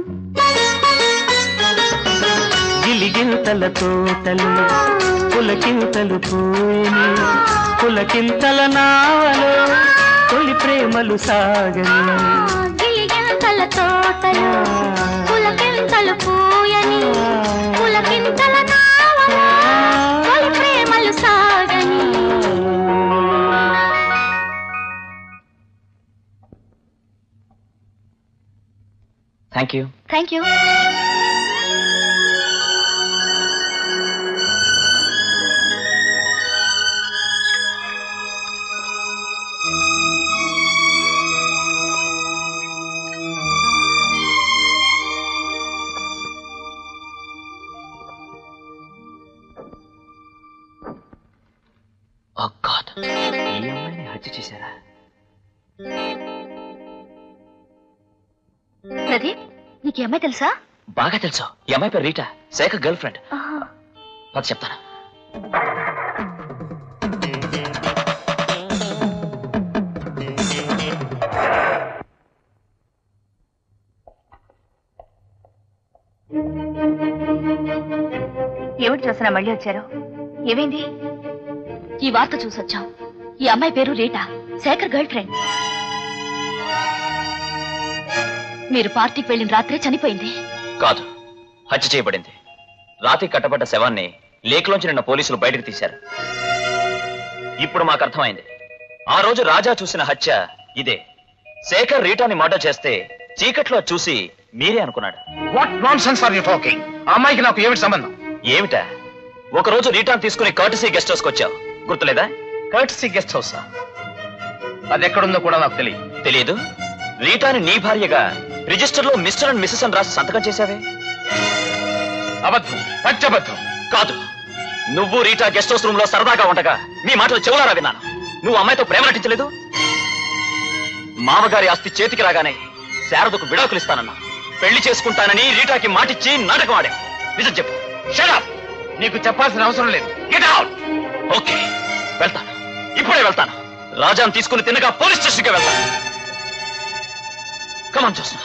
గిలిగింతల తోటలు పులకింతలు పూని పులకింతల నావలో తొలి ప్రేమలు సాగని గిలిగింతల తోటలో పులకింతలు పూయని పులకింతల నావలో తొలి ప్రేమలు సాగని thank you thank you oh God ఈ అమ్మాయిని హత్య చేశారా ప్రదీప్ నీకు ఈ అమ్మాయి తెలుసా బాగా తెలుసు ఈ అమ్మాయి పేరు రీటా శేఖర్ గర్ల్ ఫ్రెండ్ పద చెప్తాను ఏమిటి చూసినా మళ్ళీ వచ్చారు ఏమైంది ఈ వార్త చూసొచ్చాం ఈ అమ్మాయి పేరు రీటా శేఖర్ గర్ల్ ఫ్రెండ్ మీరు పార్టీకి వెళ్ళిన రాత్రే చనిపోయింది కాదు హత్య చేయబడింది రాతి కట్టబడ్డ శవాన్ని లేక్లోంచి నిన్న పోలీసులు బయటకు తీశారు ఇప్పుడు మాకు అర్థమైంది ఆ రోజు రాజా చూసిన హత్య ఇదే శేఖర్ రీటాని మర్డర్ చేస్తే చీకట్లో చూసి మీరే అనుకున్నాడు what nonsense are you talking ఆ అమ్మాయికి నాకు ఏమిటి సంబంధం ఏమిటా ఒక రోజు రీటాన్ తీసుకుని కర్టసీ గెస్ట్ హౌస్కి వచ్చావు గుర్తులేదా కర్టసీ గెస్ట్ హౌస్ అది ఎక్కడుందో కూడా నాకు తెలియదు తెలియదు రీటాని నీ భార్యగా రిజిస్టర్ లో మిస్టర్ అండ్ మిస్సెస్ అని రాసి సంతకం చేశావే అబద్ధం పచ్చబద్ధం కాదు నువ్వు రీటా గెస్ట్ హౌస్ రూమ్ లో సరదాగా ఉండగా మీ మాటలు చెవులారా విన్నాను నువ్వు అమ్మాయితో ప్రేమ నటించలేదు మామగారి ఆస్తి చేతికి రాగానే శారదకు విడాకులు ఇస్తానన్నా పెళ్లి చేసుకుంటానని రీటాకి మాటిచ్చి నాటకం ఆడావు నిజం చెప్పు షడప్ నీకు చెప్పాల్సిన అవసరం లేదు గెట్ అవుట్ ఓకే వెళ్తాను ఇప్పుడే వెళ్తాను రాజాను తీసుకుని తిన్నగా పోలీస్ స్టేషన్కి వెళ్తాను కమాన్ చూస్తున్నా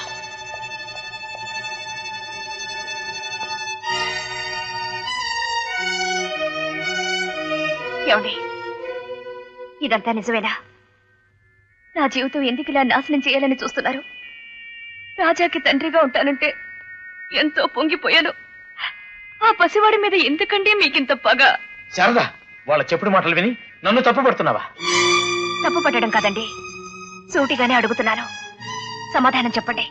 ఏమండి ఇదంతా నిజమేనా నా జీవితం ఎందుకు ఇలా నాశనం చేయాలని చూస్తున్నారు రాజాకి తండ్రిగా ఉంటానంటే ఎంతో పొంగిపోయాను ఆ పసివాడి మీద ఎందుకంటే మీకింత పగ శారదా వాళ్ళ చెప్పుడు మాటలు విని నన్ను తప్పు పడుతున్నావా తప్పు పట్టడం కాదండి సూటిగానే అడుగుతున్నాను సమాధానం చెప్పండి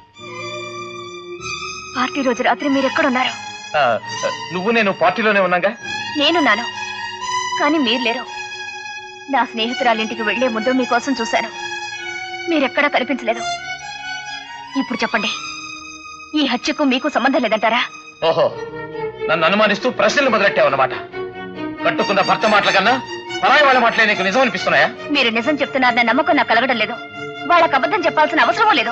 పార్టీ రోజు రాత్రి మీరెక్కడున్నారు ఆ, నువ్వు నేను పార్టీలోనే ఉన్నాగా నేనున్నాను కానీ మీరు లేరు నా స్నేహితురాలింటికి వెళ్లే ముందు మీకోసం చూశాను మీరెక్కడా కనిపించలేదు ఇప్పుడు చెప్పండి ఈ హత్యకు మీకు సంబంధం లేదంటారా ఓహో నన్ను అనుమానిస్తూ ప్రశ్నలు మొదలెట్టావన్నమాట కట్టుకున్న భర్త మాటల కన్నా పరాయి వాళ్ళ మాటలే నీకు నిజం అనిపిస్తున్నాయా మీరు నిజం చెప్తున్నారన్న నమ్మకం నాకు కలగడం లేదు వాళ్ళకి అబద్ధం చెప్పాల్సిన అవసరమూ లేదు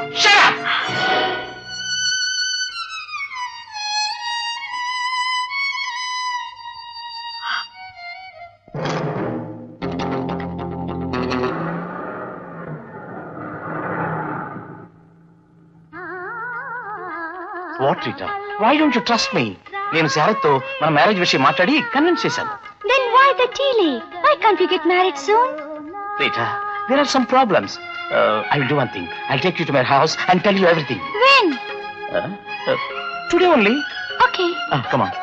what Rita why don't you trust me నేను శారత్తో మన మ్యారేజ్ విషయం మాట్లాడి కన్విన్స్ చేశాను Then why the delay? Why can't we get married soon? Rita there are some problems I will do one thing I take you to my house and tell you everything When? Today only Okay. Come on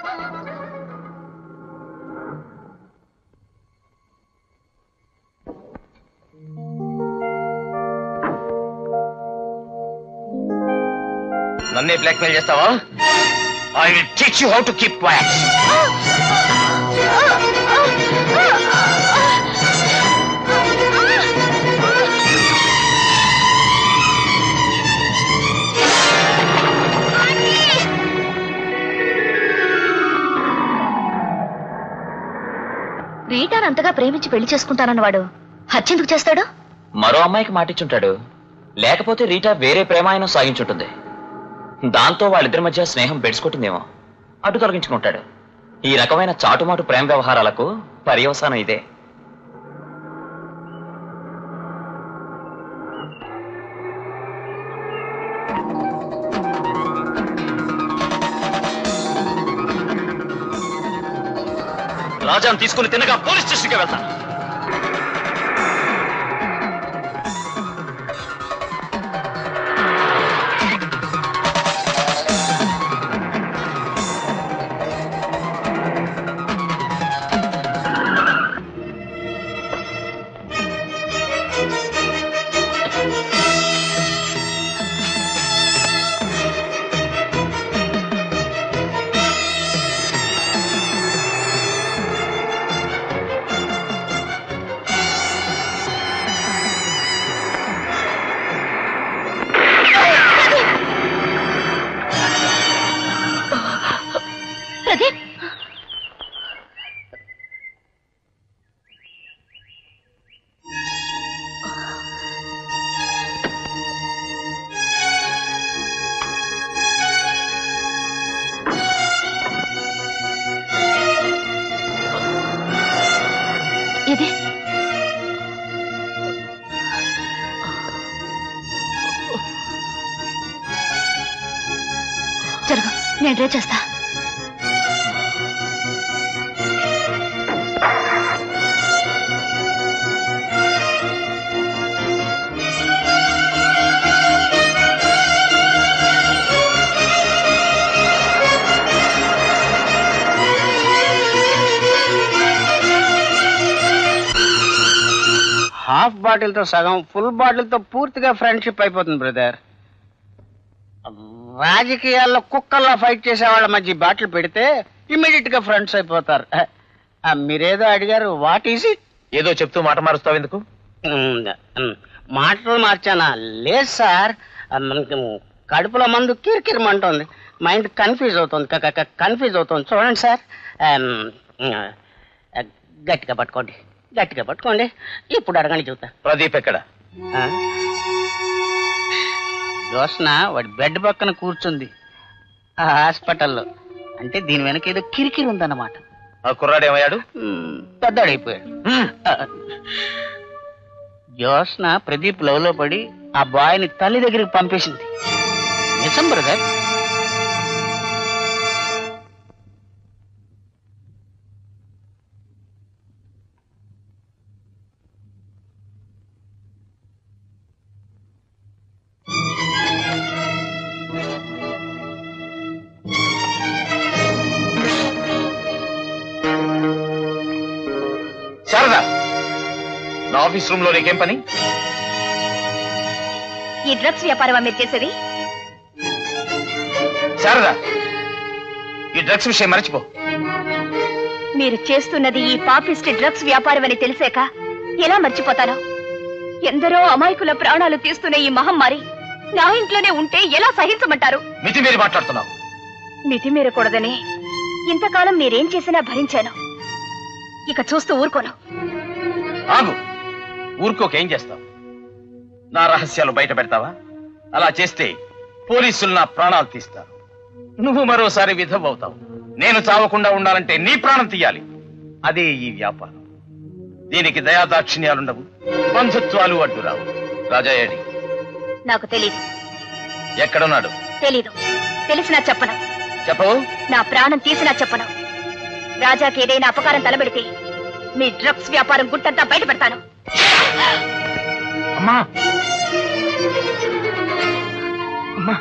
నన్నే బ్లాక్మెయిల్ చేస్తావా I will teach you how to keep quiet రీటాన్ అంతగా ప్రేమించి పెళ్లి చేసుకుంటానన్నవాడు హత్య ఎందుకు చేస్తాడు మరో అమ్మాయికి మాటిచ్చుంటాడు లేకపోతే రీటా వేరే ప్రేమాయణం సాగించుంటుంది దాంతో వాళ్ళిద్దరి మధ్య స్నేహం బెడిసికొట్టిందేమో అటు తొలగించుకుంటాడు ఈ రకమైన చాటుమాటు ప్రేమ వ్యవహారాలకు పర్యవసానం ఇదే రాజాను తీసుకుని తిన్నగా పోలీస్ స్టేషన్కి వెళ్తాను ప్రదీప్ ఏది జరుగు నేను డ్రైవ్ చేస్తా హాఫ్ బాటిల్ తో సగం ఫుల్ బాటిల్ తో పూర్తిగా ఫ్రెండ్షిప్ అయిపోతుంది బ్రదర్ రాజకీయాల్లో కుక్కల్లో ఫైట్ చేసే వాళ్ళ మధ్య ఈ బాటిల్ పెడితే ఇమీడియట్ గా ఫ్రెండ్స్ అయిపోతారు ఆ, ఆ, మీరేదో అడిగారు వాట్ ఈస్ ఇట్ ఏదో చెప్తూ మాట మారుస్తావు ఎందుకు మాటలు మార్చానా లేదు సార్ ఆ, మనకి కడుపులో మందు కిరికిరమంటుంది మైండ్ కన్ఫ్యూజ్ అవుతుంది కన్ఫ్యూజ్ అవుతుంది చూడండి సార్ ఆమ్, ఆ, గట్టిగా పట్టుకోండి గట్టిగా పట్టుకోండి ఇప్పుడు అడగండి చూద్దా ప్రదీప్ ఎక్కడ ఆ? జ్యోత్స్న వాడి బెడ్ పక్కన కూర్చుంది ఆ హాస్పిటల్లో అంటే దీని వెనక ఏదో కిరికిరి ఉందన్నమాట ఆ కుర్రాడు ఏమయ్యాడు పెద్దాడైపోయాడు ఆ, జ్యోత్స్న ప్రదీప్ లవ్ లో పడి ఆ బాయ్ని తల్లి దగ్గరికి పంపేసింది నిజం బ్రదర్ శారదా నా ఆఫీస్ రూమ్ లో నీకేం పని ఈ డ్రగ్స్ వ్యాపారం మీరు చేసేది శారదా ఈ డ్రగ్స్ విషయం మర్చిపో మీరు చేస్తున్నది ఈ పాపిస్ట్ డ్రగ్స్ వ్యాపారం అని తెలిసాక ఎలా మర్చిపోతాను ఎందరో అమాయకుల ప్రాణాలు తీస్తున్న ఈ మహమ్మారి నా ఇంట్లోనే ఉంటే ఎలా సహించమంటారు మితి మీరు మాట్లాడుతున్నావు మితిమీరకూడదని ఇంతకాలం మీరేం చేసినా భరించాను ఇక చూస్తూ ఊరుకోను ఆగు ఊరుకోకేం చేస్తావు నా రహస్యాలు బయట పెడతావా అలా చేస్తే పోలీసులు నా ప్రాణాలు తీస్తారు నువ్వు మరోసారి విధవ అవుతావు నేను చావకుండా ఉండాలంటే నీ ప్రాణం తీయాలి అదే ఈ వ్యాపారం దీనికి దయాదాక్షిణ్యాలుండవు బంధుత్వాలు అడ్డురావు రాజాయేడి నాకు తెలీదు ఎక్కడున్నాడు తెలీదు తెలిసినా చెప్పను చెప్పవు నా ప్రాణం తీసినా చెప్పను రాజాకి ఏదైనా అపకారం తలబెడితే మీ డ్రగ్స్ వ్యాపారం గుట్టంతా బయట పెడతాను అమ్మా అమ్మా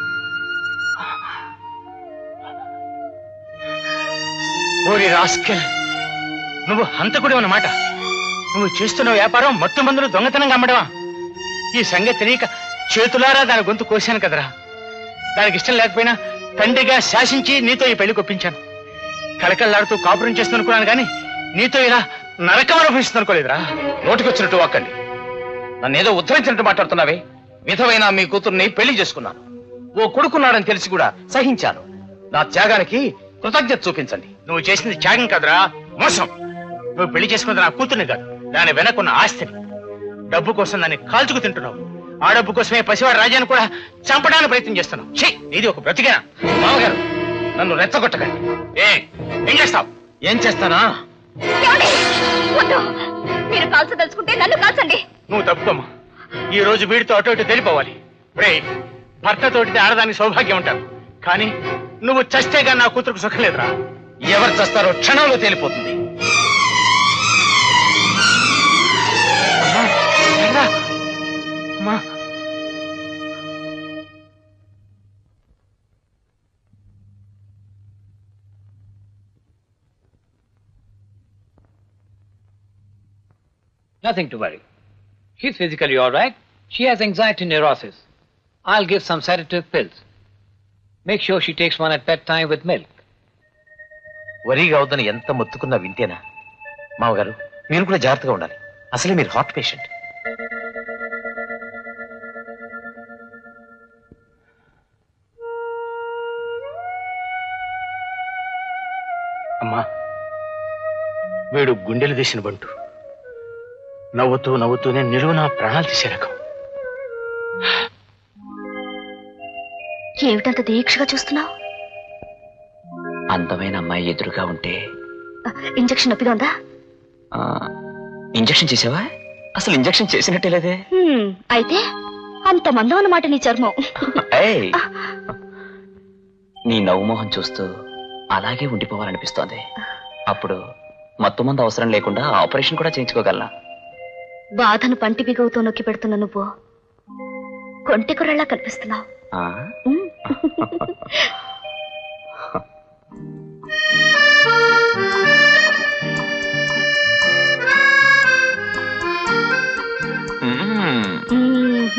ఓరి రాస్కెల్ నువ్వు హంతకుడు అన్నమాట నువ్వు చేస్తున్న వ్యాపారం మత్తు మందులు దొంగతనంగా అమ్మడమా ఈ సంగతి తెలియక చేతులారా దాని గొంతు కోశాను కదరా దానికి ఇష్టం లేకపోయినా తండ్రిగా శాసించి నీతో ఈ పెళ్లి కొప్పించాను కలకల్లాడుతూ కాపురం చేస్తున్నాను కానీ నీతో ఇలా నరకం అనుభవిస్తుంది అనుకోలేదురా నోటికొచ్చినట్టు వాక్కండి నన్నేదో ఉద్ధరించినట్టు మాట్లాడుతున్నావే విధమైన మీ కూతుర్ని పెళ్లి చేసుకున్నాను ఓ కొడుకున్నాడని తెలిసి కూడా సహించాను నా త్యాగానికి కృతజ్ఞత చూపించండి నువ్వు చేసింది త్యాగం కాదురా మోసం నువ్వు పెళ్లి చేసుకున్నది నా కూతుర్ని కాదు దాని వెనకున్న ఆస్తిని డబ్బు కోసం దాన్ని కాల్చుకు తింటున్నావు ఆ డబ్బు కోసమే పసివాడి రాజాన్ని కూడా చంపడానికి ప్రయత్నం చేస్తున్నావు ఛీ ఇది ఒక బ్రతికేనా మామగారు నన్ను రెచ్చగొట్టకండి ఏ ఏం చేస్తావు ఏం చేస్తానా ఏమండి? వద్దు. మీరు కాల్చదలుచుకుంటే నన్ను కాల్చండి నువ్వు తప్పుకోమ్మా ఈ రోజు వీడితో అటు ఇటు తెలిపోవాలి రే భర్తతోటి ఆడదానికి సౌభాగ్యం ఉంటారు కానీ నువ్వు చస్తే కానీ నా కూతురుకు సుఖం లేదురా ఎవరు చస్తారో క్షణంలో తేలిపోతుంది అమ్మా Nothing to worry. He's physically all right. She has anxiety neurosis. I'll give some sedative pills. Make sure she takes one at bedtime with milk. వరిగా అవుదని ఎంత మొత్తుకున్నా వింటేనా మామగారు మీరు కూడా జాగ్రత్తగా ఉండాలి అసలే మీరు హార్ట్ పేషెంట్ అమ్మా వీడు గుండెలు తీసిన బంటు నవ్వుతూ నవ్వుతూనే నిలువున ప్రాణాలు తీసే రకం ఏమిటంత దీక్షగా చూస్తున్నావు అందమైన అమ్మాయి ఎదురుగా ఉంటే ఇంజక్షన్ నొప్పిగా ఉందా ఆ, ఇంజెక్షన్ చేసావా అసలు ఇంజెక్షన్ చేసినట్టే లేదే హ్మ్, అయితే అంత మందం అన్నమాట నీ చర్మం ఏయ్ నీ నవ్వు మొహం చూస్తూ అలాగే ఉండిపోవాలనిపిస్తోంది అప్పుడు మత్తు మందు అవసరం లేకుండా ఆపరేషన్ కూడా చేయించుకోగలనా బాధను పంటి బిగువుతో నొక్కి పెడుతున్న నువ్వు కొంటి కుర్రలా కనిపిస్తున్నావు ఆ? మ్మ్.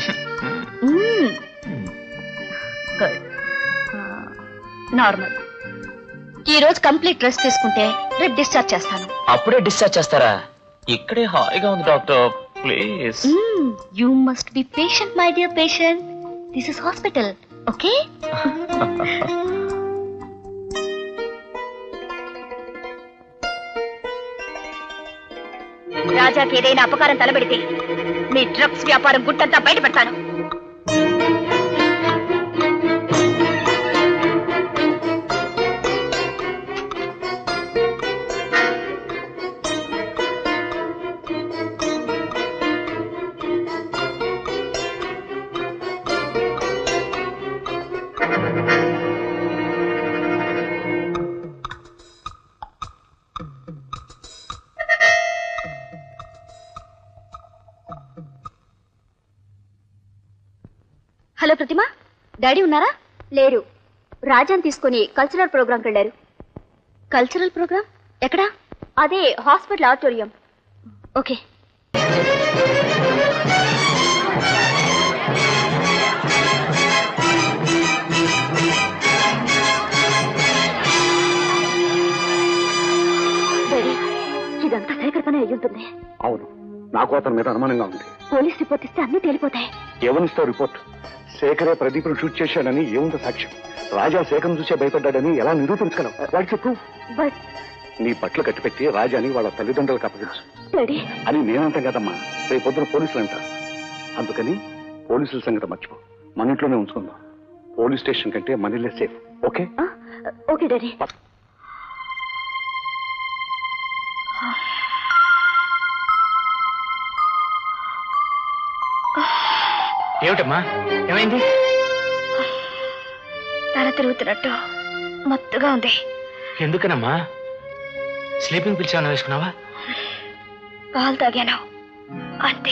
గుడ్ నార్మల్ ఈ రోజు కంప్లీట్ రెస్ట్ తీసుకుంటే రేపు డిశ్చార్జ్ చేస్తాను అప్పుడే డిశ్చార్జ్ చేస్తారా ఇక్కడే హాయిగా ఉంది doctor please you must be patient my dear patient this is hospital okay రాజాకి ఏదైనా అపకారం తలబెడితే మీ డ్రగ్స్ వ్యాపారం గుట్టంతా బయట పెడతాను హలో ప్రతిమ డాడీ ఉన్నారా లేరు రాజాని తీసుకుని కల్చరల్ ప్రోగ్రాంకి వెళ్ళారు కల్చరల్ ప్రోగ్రామ్ ఎక్కడా అదే హాస్పిటల్ ఆడిటోరియం ఓకే డాడీ ఇదంతా శేఖర్ పని అయి ఉంటుంది అవును నాకు అతని మీద అనుమానంగా ఉంది పోలీస్ రిపోర్ట్ ఇస్తే అన్ని తేలిపోతాయి ఏమనిస్తావు రిపోర్ట్ శేఖరే ప్రదీప్ను షూట్ చేశాడని ఏముందో సాక్ష్యం రాజా శేఖరం చూసే భయపడ్డాడని ఎలా నిరూపించగలవు వాడి చెప్పు బట్ నీ బట్టలు కట్టిపెట్టి రాజాని వాళ్ళ తల్లిదండ్రులకు అప్పగించు డాడీ అని నేనంటాం కదమ్మా రేపు పొద్దున పోలీసులు అంటారు అందుకని పోలీసుల సంగతి మర్చిపో మన ఇంట్లోనే ఉంచుకుందాం పోలీస్ స్టేషన్ కంటే మనీలే సేఫ్ ఓకే ఓకే డాడీ ఏమిటమ్మా ఏమైంది తల తిరుగుతున్నట్టు మత్తుగా ఉంది ఎందుకనమ్మా స్లీపింగ్ పిల్స్ ఏమైనా వేసుకున్నావా పాలు తాగాను అంతే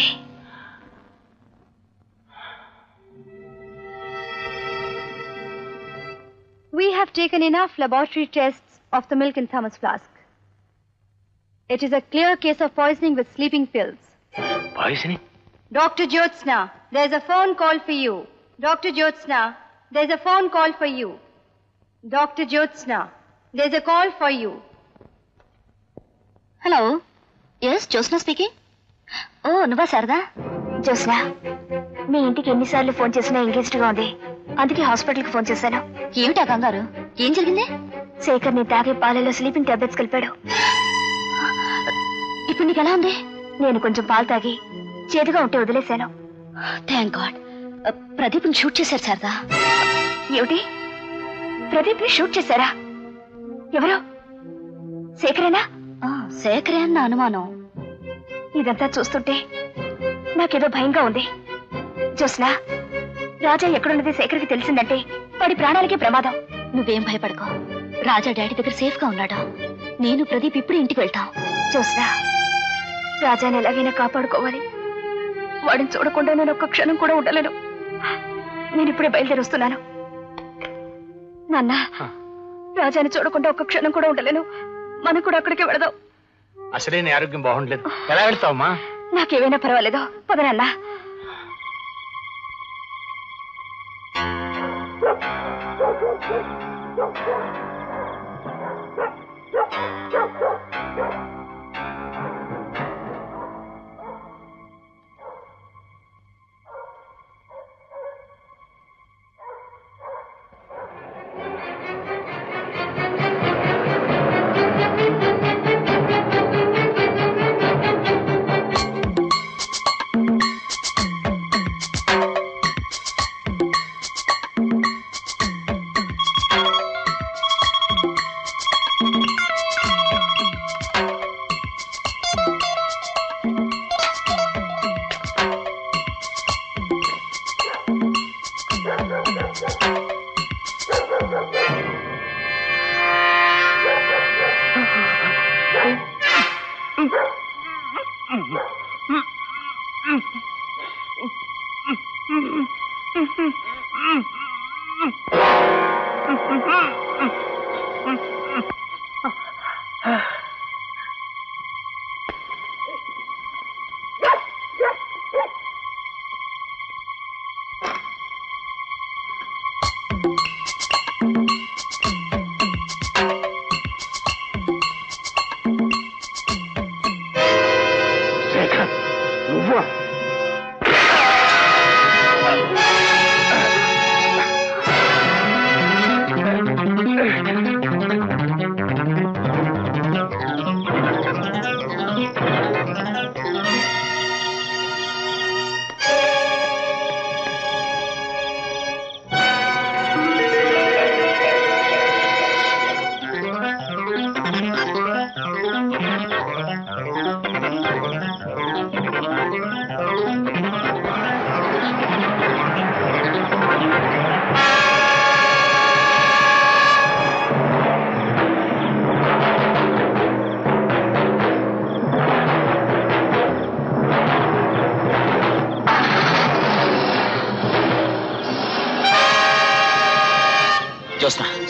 We have taken enough laboratory tests of the milk in Thomas flask. It is a clear case of poisoning with sleeping pills. Poisoning Dr. Jyotsna, there's a phone call for you. Dr. Jyotsna, there's a phone call for you. Dr. Jyotsna, there's a call for you. Hello yes Jyotsna speaking oh నువ్వా శారదా జోస్నా మీ ఇంటికి ఎన్నిసార్లు ఫోన్ చేసినా ఎంగేజ్డ్ గా ఉంది అందుకే హాస్పిటల్ కి ఫోన్ చేశాను ఏమిటా కంగారు ఏం జరిగింది శేఖర్ ని తాగే పాలలో స్లీపింగ్ టాబ్లెట్స్ కలిపాడు ఇప్పుడు నీకు ఎలా ఉంది నేను కొంచెం పాలు తాగి చేదుగా ఉంటే వదిలేశాను థ్యాంక్ గాడ్ ప్రదీప్ షూట్ చేశారు శారదా ఏమిటి ప్రదీప్ ని షూట్ చేశారా ఎవరు శేఖరేనా ఆ, శేఖరే అన్న అనుమానం ఇదంతా చూస్తుంటే నాకేదో భయంగా ఉంది జోస్నా రాజా ఎక్కడున్నది శేఖర్కి తెలిసిందంటే వాడి ప్రాణాలకే ప్రమాదం నువ్వేం భయపడకో రాజా డాడీ దగ్గర సేఫ్ గా ఉన్నాడు నేను ప్రదీప్ ఇప్పుడు ఇంటికి వెళ్తాం జోస్నా రాజాని ఎలాగైనా కాపాడుకోవాలి వాడిని చూడకుండా నేను ఒక్క క్షణం కూడా ఉండలేను నేను ఇప్పుడే బయలుదేరి వస్తున్నాను నాన్న రాజాని చూడకుండా ఒక్క క్షణం కూడా ఉండలేను మనం కూడా అక్కడికే వెళదాం అసలే నీ ఆరోగ్యం బాగుండలేదు ఎలా వెళ్తావమ్మా నాకేమైనా పర్వాలేదు పద నాన్న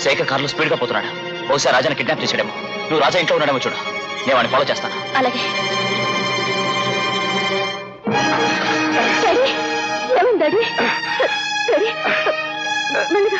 శేఖర్ కార్లో స్పీడ్ గా పోతున్నాడు బహుశా రాజాని కిడ్నాప్ చేసాడేమో నువ్వు రాజా ఇంట్లో ఉన్నాడేమో చూడు నేను వాడిని ఫాలో చేస్తాను అలాగే డాడీ ఏమైంది డాడీ డాడీ మెల్లిగా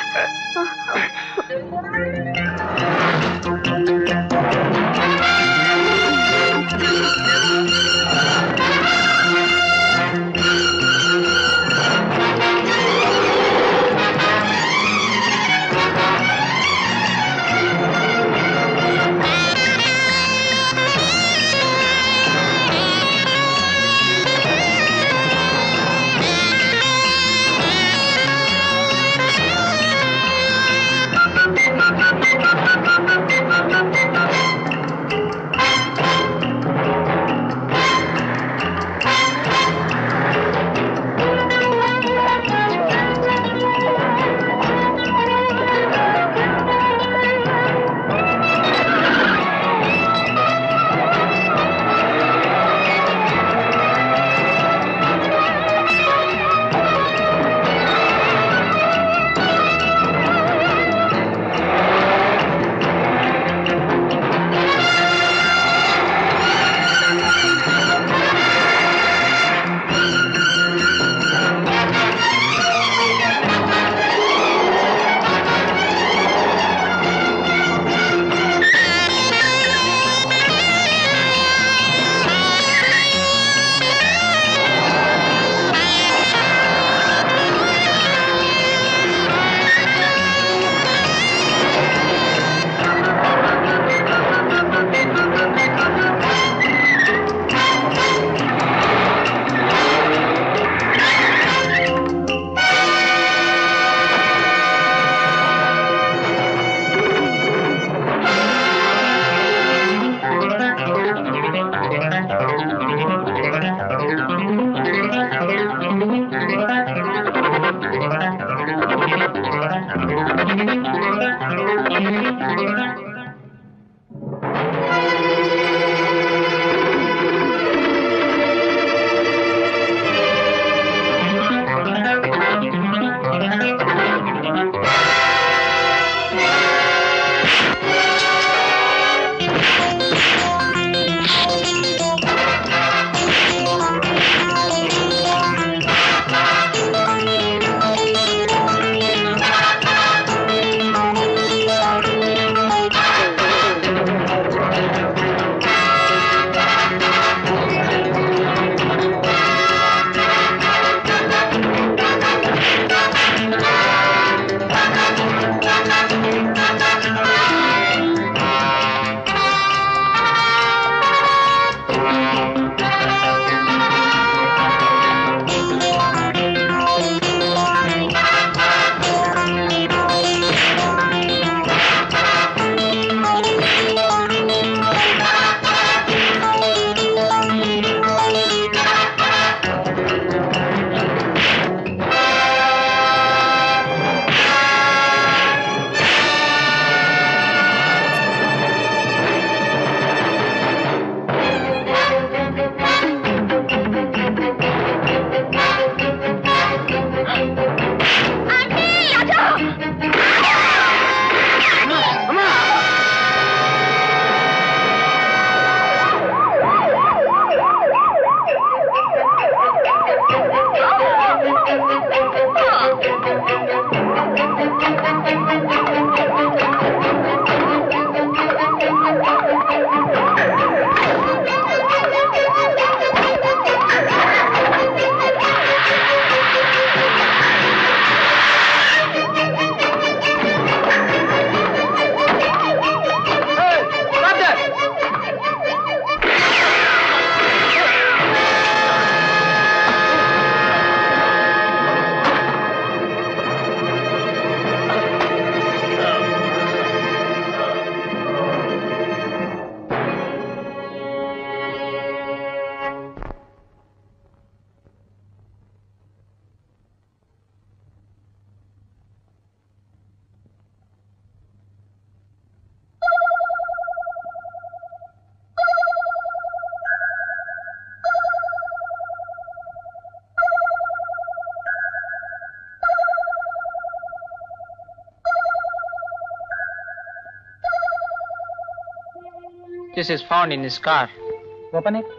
This is found in his car. Open it.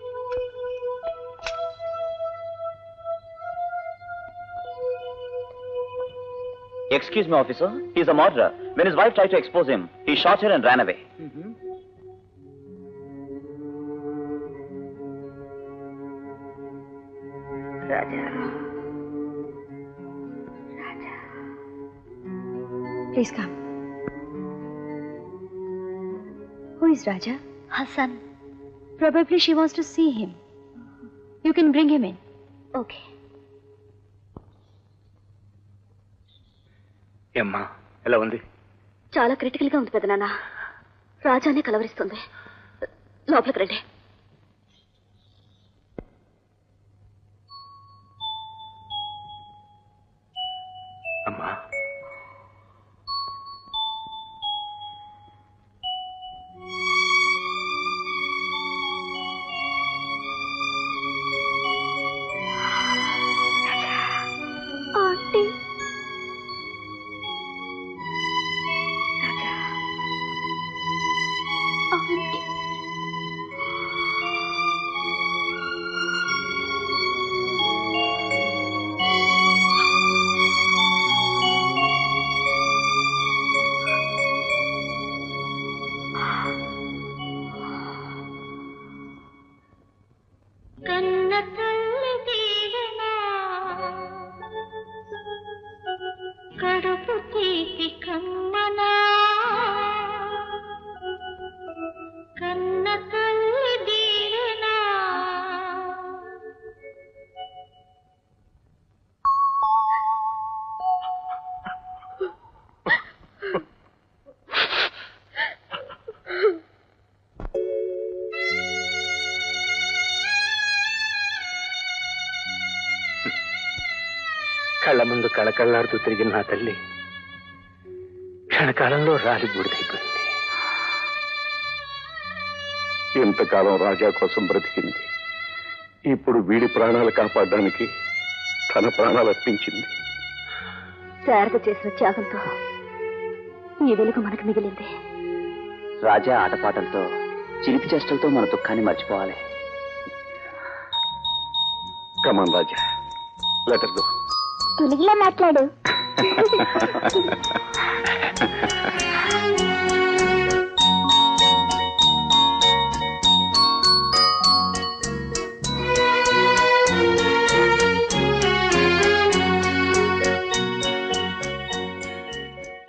Excuse me, officer. He's a murderer. When his wife tried to expose him, he shot her and ran away. Raja Please come. Who is Raja? Hassan. Probably she wants to see him. You can bring him in. Okay. ఏమ్మా ఎలా ఉంది చాలా క్రిటికల్ గా ఉంది పెదనాన్న రాజానే కలవరిస్తుంది లోపలికి రండి అమ్మా ఆంటీ ఆంటీ కన్న తల్లి దీవెనా కడుపు తీపి కమ్మనా కన్న తల్లి దీవెనా కళ్ళ ముందు కళకళ్ళాడుతూ తిరిగిన నా తల్లి క్షణకాలంలో రాలి బూడిదైపోయింది ఇంతకాలం రాజా కోసం బ్రతికింది ఇప్పుడు వీడి ప్రాణాలు కాపాడడానికి తన ప్రాణాలు అర్పించింది శారద చేసిన త్యాగంతో ఈ వెలుగు మనకు మిగిలింది రాజా ఆటపాటలతో చిలిపి చేష్టలతో మన దుఃఖాన్ని మర్చిపోవాలి కమాన్ రాజా లెటర్ గో తెలుగులో మాట్లాడు Thank you.